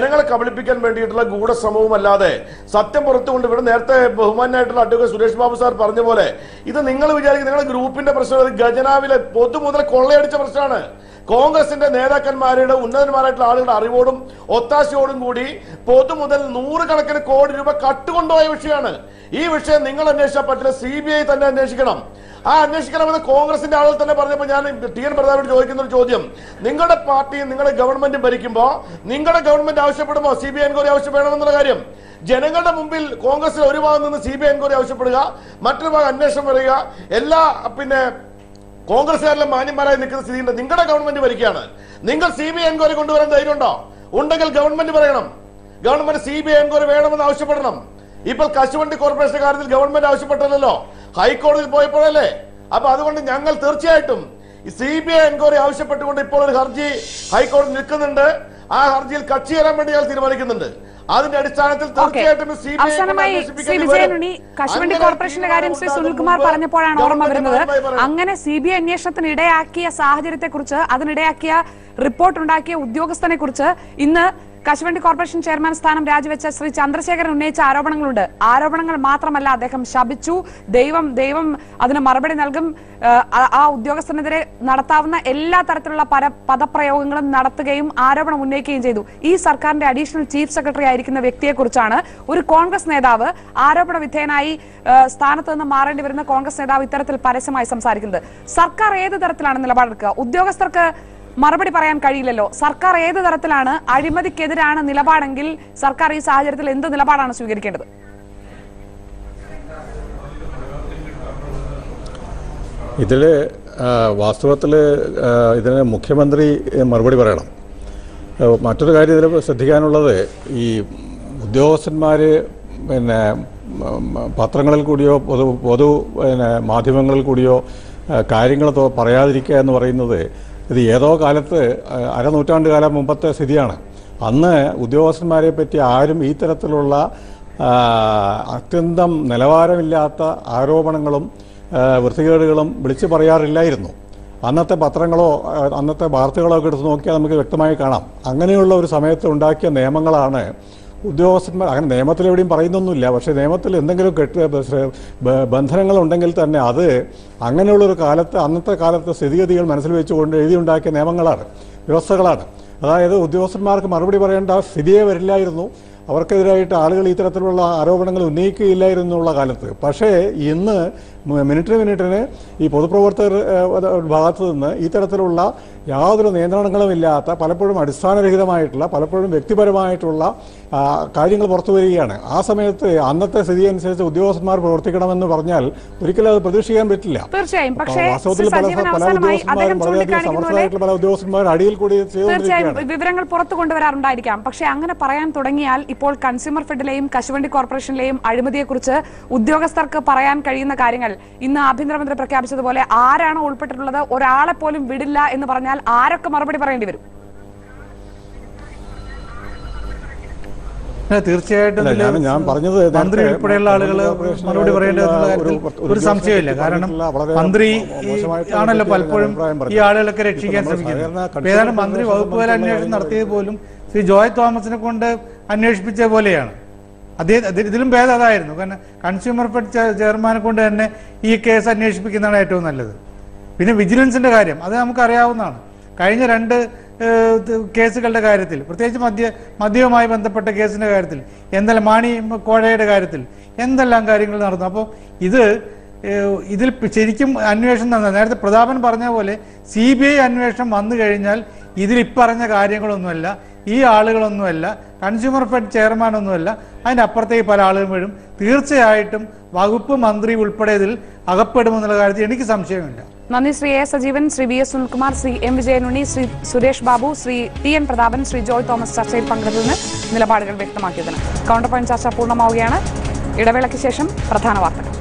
Speaker 7: ജനങ്ങളെ കബളിപ്പിക്കാൻ വേണ്ടിയിട്ടുള്ള ഗൂഢശ്രമവും അല്ലാതെ സത്യം പുറത്തുകൊണ്ട് ഇവിടെ നേരത്തെ ബഹുമാനായിട്ടുള്ള അഡ്വക്കേറ്റ് സുരേഷ് ബാബു സാർ പറഞ്ഞ പോലെ ഇത് നിങ്ങൾ വിചാരിക്കും നിങ്ങളുടെ ഗ്രൂപ്പിന്റെ പ്രശ്നം ഇത് ഖജനാവിലെ പൊതു മുതൽ കൊള്ളയടിച്ച പ്രശ്നമാണ് കോൺഗ്രസിന്റെ നേതാക്കന്മാരുടെ ഉന്നതന്മാരായിട്ടുള്ള ആളുകളുടെ അറിവോടും ഒത്താശയോടും കൂടി പൊതു മുതൽ നൂറുകണക്കിന് കോടി രൂപ കട്ടുകൊണ്ടുപോയ വിഷയമാണ് ഈ വിഷയം നിങ്ങൾ അന്വേഷിച്ചാൽ പറ്റില്ല സി ബി ഐ തന്നെ അന്വേഷിക്കണം ആ അന്വേഷിക്കണമെന്ന് കോൺഗ്രസിന്റെ ആളുകൾ തന്നെ പറഞ്ഞപ്പോൾ ഞാൻ ടി എൻ പ്രതാപോട് ചോദിക്കുന്ന ഒരു ചോദ്യം നിങ്ങളുടെ പാർട്ടിയും നിങ്ങളുടെ ഗവൺമെന്റും ഭരിക്കുമ്പോൾ നിങ്ങളുടെ ഗവൺമെന്റ് ആവശ്യപ്പെടുമ്പോൾ സി ബി ഐ എൻക്വയറി ആവശ്യപ്പെടണമെന്നുള്ള കാര്യം ജനങ്ങളുടെ മുമ്പിൽ കോൺഗ്രസിൽ ഒരു ഭാഗം നിന്ന് സി ബി ഐ എൻക്വയറി ആവശ്യപ്പെടുക മറ്റൊരു ഭാഗം അന്വേഷണം വരിക എല്ലാ പിന്നെ കോൺഗ്രസ്സുകാരിലെ മാന്യന്മാരായി നിൽക്കുന്ന സ്ഥിതിയുണ്ട് നിങ്ങളുടെ ഗവൺമെന്റ് ഭരിക്കുകയാണ് നിങ്ങൾ സി ബി ഐ എൻക്വയറി കൊണ്ടുവരാൻ ധൈര്യമുണ്ടോ ഉണ്ടെങ്കിൽ ഗവൺമെന്റ് പറയണം government C B I enquiry വേണമെന്ന് ആവശ്യപ്പെടണം ഇപ്പോൾ കശുവണ്ടി കോർപ്പറേഷൻ കാര്യത്തിൽ ഗവൺമെന്റ് ആവശ്യപ്പെട്ടല്ലോ ഹൈക്കോടതിയിൽ പോയപ്പോഴല്ലേ അപ്പൊ അതുകൊണ്ട് ഞങ്ങൾ തീർച്ചയായിട്ടും സി ബി ഐ എൻക്വയറി ആവശ്യപ്പെട്ടുകൊണ്ട് ഇപ്പോൾ ഒരു ഹർജി ഹൈക്കോടതി നിൽക്കുന്നുണ്ട് ആ ഹർജിയിൽ കക്ഷി ചേരാൻ വേണ്ടി ഞങ്ങൾ തീരുമാനിക്കുന്നുണ്ട് അതിന്റെ അടിസ്ഥാനത്തിൽ തീർച്ചയായിട്ടും സി ബി ഐ
Speaker 1: അവസാനമായി ശ്രീ വിജയനുണ്ണി കശുവണ്ടി കോർപ്പറേഷന്റെ കാര്യം ശ്രീ സുനിൽകുമാർ പറഞ്ഞപ്പോഴാണ് ഓർമ്മ വരുന്നത് അങ്ങനെ സി ബി ഐ അന്വേഷണത്തിന് ഇടയാക്കിയ സാഹചര്യത്തെക്കുറിച്ച് അതിനിടയാക്കിയ റിപ്പോർട്ട് ഉണ്ടാക്കിയ ഉദ്യോഗസ്ഥനെ കുറിച്ച് ഇന്ന് കശുവണ്ടി കോർപ്പറേഷൻ ചെയർമാൻ സ്ഥാനം രാജിവെച്ച ശ്രീ ചന്ദ്രശേഖരൻ ഉന്നയിച്ച ആരോപണങ്ങളുണ്ട് ആരോപണങ്ങൾ മാത്രമല്ല അദ്ദേഹം ശപിച്ചു ദൈവം ദൈവം അതിന് മറുപടി നൽകും ആ, ആ- ആ ഉദ്യോഗസ്ഥനെതിരെ നടത്താവുന്ന എല്ലാ തരത്തിലുള്ള പര പദപ്രയോഗങ്ങളും നടത്തുകയും ആരോപണം ഉന്നയിക്കുകയും ചെയ്തു ഈ സർക്കാരിന്റെ അഡീഷണൽ ചീഫ് സെക്രട്ടറി ആയിരിക്കുന്ന വ്യക്തിയെക്കുറിച്ചാണ് ഒരു കോൺഗ്രസ് നേതാവ് ആരോപണ വിധേയനായി ആ, സ്ഥാനത്ത് നിന്ന് മാറേണ്ടി വരുന്ന കോൺഗ്രസ് നേതാവ് ഇത്തരത്തിൽ പരസ്യമായി സംസാരിക്കുന്നത് സർക്കാർ ഏത് തരത്തിലാണ് നിലപാടെടുക്കുക ഉദ്യോഗസ്ഥർക്ക് മറുപടി പറയാൻ കഴിയില്ലല്ലോ സർക്കാർ ഏത് തരത്തിലാണ് അഴിമതിക്കെതിരാണ് നിലപാടെങ്കിൽ സർക്കാർ ഈ സാഹചര്യത്തിൽ എന്ത് നിലപാടാണ് സ്വീകരിക്കേണ്ടത്
Speaker 6: ഇതിൽ വാസ്തവത്തിൽ ഇതിന് മുഖ്യമന്ത്രി ഏഹ്, മറുപടി പറയണം ഏഹ്, മറ്റൊരു കാര്യം ഇതിൽ ശ്രദ്ധിക്കാനുള്ളത് ഈ ഉദ്യോഗസ്ഥന്മാർ പിന്നെ ഉം, പത്രങ്ങളിൽ കൂടിയോ പൊതു പൊതു പിന്നെ മാധ്യമങ്ങളിൽ കൂടിയോ ഏഹ്, കാര്യങ്ങൾ തോ- പറയാതിരിക്കുക എന്ന് പറയുന്നത് ഇത് ഏതോ കാലത്ത് ഏഹ്, അരനൂറ്റാണ്ട് കാലം മുമ്പത്തെ സ്ഥിതിയാണ് അന്ന് ഉദ്യോഗസ്ഥന്മാരെ പറ്റി ആരും ഈ തരത്തിലുള്ള ആ, അത്യന്തം നിലവാരമില്ലാത്ത ആരോപണങ്ങളും ആ, വൃത്തികേടുകളും വിളിച്ചു പറയാറില്ലായിരുന്നു അന്നത്തെ പത്രങ്ങളോ ആ, അന്നത്തെ വാർത്തകളോ ഒക്കെ എടുത്ത് നോക്കിയാൽ നമുക്ക് വ്യക്തമായി കാണാം അങ്ങനെയുള്ള ഒരു സമയത്ത് ഉണ്ടാക്കിയ നിയമങ്ങളാണ് ഉദ്യോഗസ്ഥന്മാർ അങ്ങനെ നിയമത്തിൽ എവിടെയും പറയുന്നൊന്നുമില്ല പക്ഷേ നിയമത്തിൽ എന്തെങ്കിലും കെട്ട് ബ- ബന്ധനങ്ങളുണ്ടെങ്കിൽ തന്നെ അത് അങ്ങനെയുള്ളൊരു കാലത്ത് അന്നത്തെ കാലത്തെ സ്ഥിതിഗതികൾ മനസ്സിൽ വെച്ചുകൊണ്ട് എഴുതിയുണ്ടാക്കിയ നിയമങ്ങളാണ് വ്യവസ്ഥകളാണ് അതായത് ഉദ്യോഗസ്ഥന്മാർക്ക് മറുപടി പറയേണ്ട സ്ഥിതിയെ വരില്ലായിരുന്നു അവർക്കെതിരായിട്ട് ആളുകൾ ഇത്തരത്തിലുള്ള ആരോപണങ്ങൾ ഉന്നയിക്കുകയില്ലായിരുന്നുള്ള കാലത്ത് പക്ഷേ ഇന്ന് മ- മിനിറ്റിന് മിനിറ്റിന് ഈ പൊതുപ്രവർത്തകർ ഏഹ്, ഭാഗത്ത് നിന്ന് ഇത്തരത്തിലുള്ള യാതൊരു നിയന്ത്രണങ്ങളും ഇല്ലാത്ത പലപ്പോഴും അടിസ്ഥാനരഹിതമായിട്ടുള്ള പലപ്പോഴും വ്യക്തിപരമായിട്ടുള്ള ആ, കാര്യങ്ങൾ പുറത്തു വരികയാണ് ആ സമയത്ത് അന്നത്തെ സ്ഥിതി അനുസരിച്ച് ഉദ്യോഗസ്ഥന്മാർ പ്രവർത്തിക്കണമെന്ന് പറഞ്ഞാൽ ഒരിക്കലും അത് പ്രതീക്ഷിക്കാൻ പറ്റില്ല
Speaker 1: തീർച്ചയായും പക്ഷേ
Speaker 6: വാസ്തവത്തിൽ
Speaker 1: ശ്രീ
Speaker 6: പല
Speaker 1: സജീവൻ
Speaker 6: പല
Speaker 1: അവസാനമായി
Speaker 6: ഉദ്യോഗസ്ഥന്മാരും
Speaker 1: അദ്ദേഹം
Speaker 6: വളരെയധികം
Speaker 1: ചൂണ്ടിക്കാണിക്കുന്ന പോലെ
Speaker 6: സമർത്ഥരായിട്ടുള്ള പല ഉദ്യോഗസ്ഥന്മാർ അടിയിൽ കൂടി
Speaker 1: തീർച്ചയായും
Speaker 6: ചെയ്തുകൊണ്ടിരിക്കുകയാണ്
Speaker 1: വിവരങ്ങൾ പുറത്തു കൊണ്ടുവരാറുണ്ടായിരിക്കാം പക്ഷേ അങ്ങനെ പറയാൻ തുടങ്ങിയാൽ ഇപ്പോൾ കൺസ്യൂമർ ഫെഡിലെയും കശുവണ്ടി കോർപ്പറേഷനിലെയും അഴിമതിയെക്കുറിച്ച് ഉദ്യോഗസ്ഥർക്ക് പറയാൻ കഴിയുന്ന കാര്യങ്ങൾ ഇന്ന് ആഭ്യന്തരമന്ത്രി പ്രഖ്യാപിച്ചതുപോലെ ആരാണ് ഉൾപ്പെട്ടിട്ടുള്ളത് ഒരാളെ പോലും വിടില്ല എന്ന് പറഞ്ഞാൽ ആരൊക്കെ മറുപടി പറയേണ്ടി വരും
Speaker 8: അല്ല, തീർച്ചയായിട്ടും
Speaker 6: അല്ല,
Speaker 8: ഇതില്
Speaker 6: ഞാൻ- ഞാൻ പറഞ്ഞത്
Speaker 8: മന്ത്രി
Speaker 6: നേരത്തെ
Speaker 8: ഉൾപ്പെടെയുള്ള ആളുകൾ
Speaker 6: കോർപ്പറേഷൻ
Speaker 8: മറുപടി പറയേണ്ടതെന്നുള്ള
Speaker 6: ഒരു-
Speaker 8: കാര്യത്തിൽ
Speaker 6: ഒരു
Speaker 8: ഒരു സംശയമില്ല
Speaker 6: ഉദ്യോഗസ്ഥനെ
Speaker 8: കാരണം
Speaker 6: പറ്റിയിട്ടുള്ള വളരെ
Speaker 8: മന്ത്രി
Speaker 6: മോശമായിട്ടുള്ള
Speaker 8: ആണല്ലോ
Speaker 6: ഒരു
Speaker 8: പലപ്പോഴും
Speaker 6: അഭിപ്രായം
Speaker 8: ഈ
Speaker 6: പറഞ്ഞത്.
Speaker 8: ആളുകളൊക്കെ രക്ഷിക്കാൻ
Speaker 6: ഇപ്പോൾ നമ്മൾ
Speaker 8: ശ്രമിക്കുന്നത്
Speaker 6: സാധാരണ
Speaker 8: ഇപ്പൊ ഏതാണ്ട്
Speaker 6: കൺസ്യൂമർ
Speaker 8: മന്ത്രി
Speaker 6: ഫെഡറേഷൻ
Speaker 8: വകുപ്പ് തല അന്വേഷണം
Speaker 6: സംബന്ധിച്ചുള്ള
Speaker 8: നടത്തിയത് പോലും ശ്രീ ജോയ് തോമസിനെ കൊണ്ട് അന്വേഷിപ്പിച്ച പോലെയാണ് അദ്ദേഹം ഇത് ഇതിലും ഭേദം അതായിരുന്നു കാരണം കൺസ്യൂമർ ഫെഡ് ചെ- ചെയർമാനെ കൊണ്ട് തന്നെ ഈ കേസ് അന്വേഷിപ്പിക്കുന്നതാണ് ഏറ്റവും നല്ലത് പിന്നെ വിജിലൻസിന്റെ കാര്യം അത് നമുക്കറിയാവുന്നതാണ് കഴിഞ്ഞ രണ്ട് ഏഹ്, ഇത് കേസുകളുടെ കാര്യത്തിൽ പ്രത്യേകിച്ച് മദ്യ മദ്യവുമായി ബന്ധപ്പെട്ട കേസിന്റെ കാര്യത്തിൽ എന്തെല്ലാം മാണി കോഴയുടെ കാര്യത്തിൽ എന്തെല്ലാം കാര്യങ്ങൾ നടന്നു അപ്പോൾ ഇത് ഏഹ്, ഇതിൽ പ് ശരിക്കും അന്വേഷണം നടന്നത് നേരത്തെ പ്രതാപൻ പറഞ്ഞ പോലെ സി ബി ഐ അന്വേഷണം വന്നു കഴിഞ്ഞാൽ ഇതിൽ ഇപ്പറഞ്ഞ കാര്യങ്ങളൊന്നുമല്ല ഈ ആളുകളൊന്നുമല്ല കൺസ്യൂമർ ഫെഡ് ചെയർമാൻ ഒന്നുമല്ല അതിൻ്റെ അപ്പുറത്തേക്ക് പല ആളുകളും വീഴും തീർച്ചയായിട്ടും വകുപ്പ് മന്ത്രി ഉൾപ്പെടെ ഇതിൽ അകപ്പെടുമെന്നുള്ള കാര്യത്തിൽ എനിക്ക് സംശയമില്ല
Speaker 1: നന്ദി Shri A Sajeevan Shri V S Sunilkumar Shri M വിജയനുണ്ണി ശ്രീ സുരേഷ് ബാബു ശ്രീ ടി എൻ പ്രതാപൻ ശ്രീ ജോയ് തോമസ് ചർച്ചയിൽ പങ്കെടുത്തതിന് നിലപാടുകൾ വ്യക്തമാക്കിയതിന് കൗണ്ടർ പോയിന്റ് ചർച്ച പൂർണ്ണമാവുകയാണ് ഇടവേളയ്ക്ക് ശേഷം പ്രധാന വാർത്തകൾ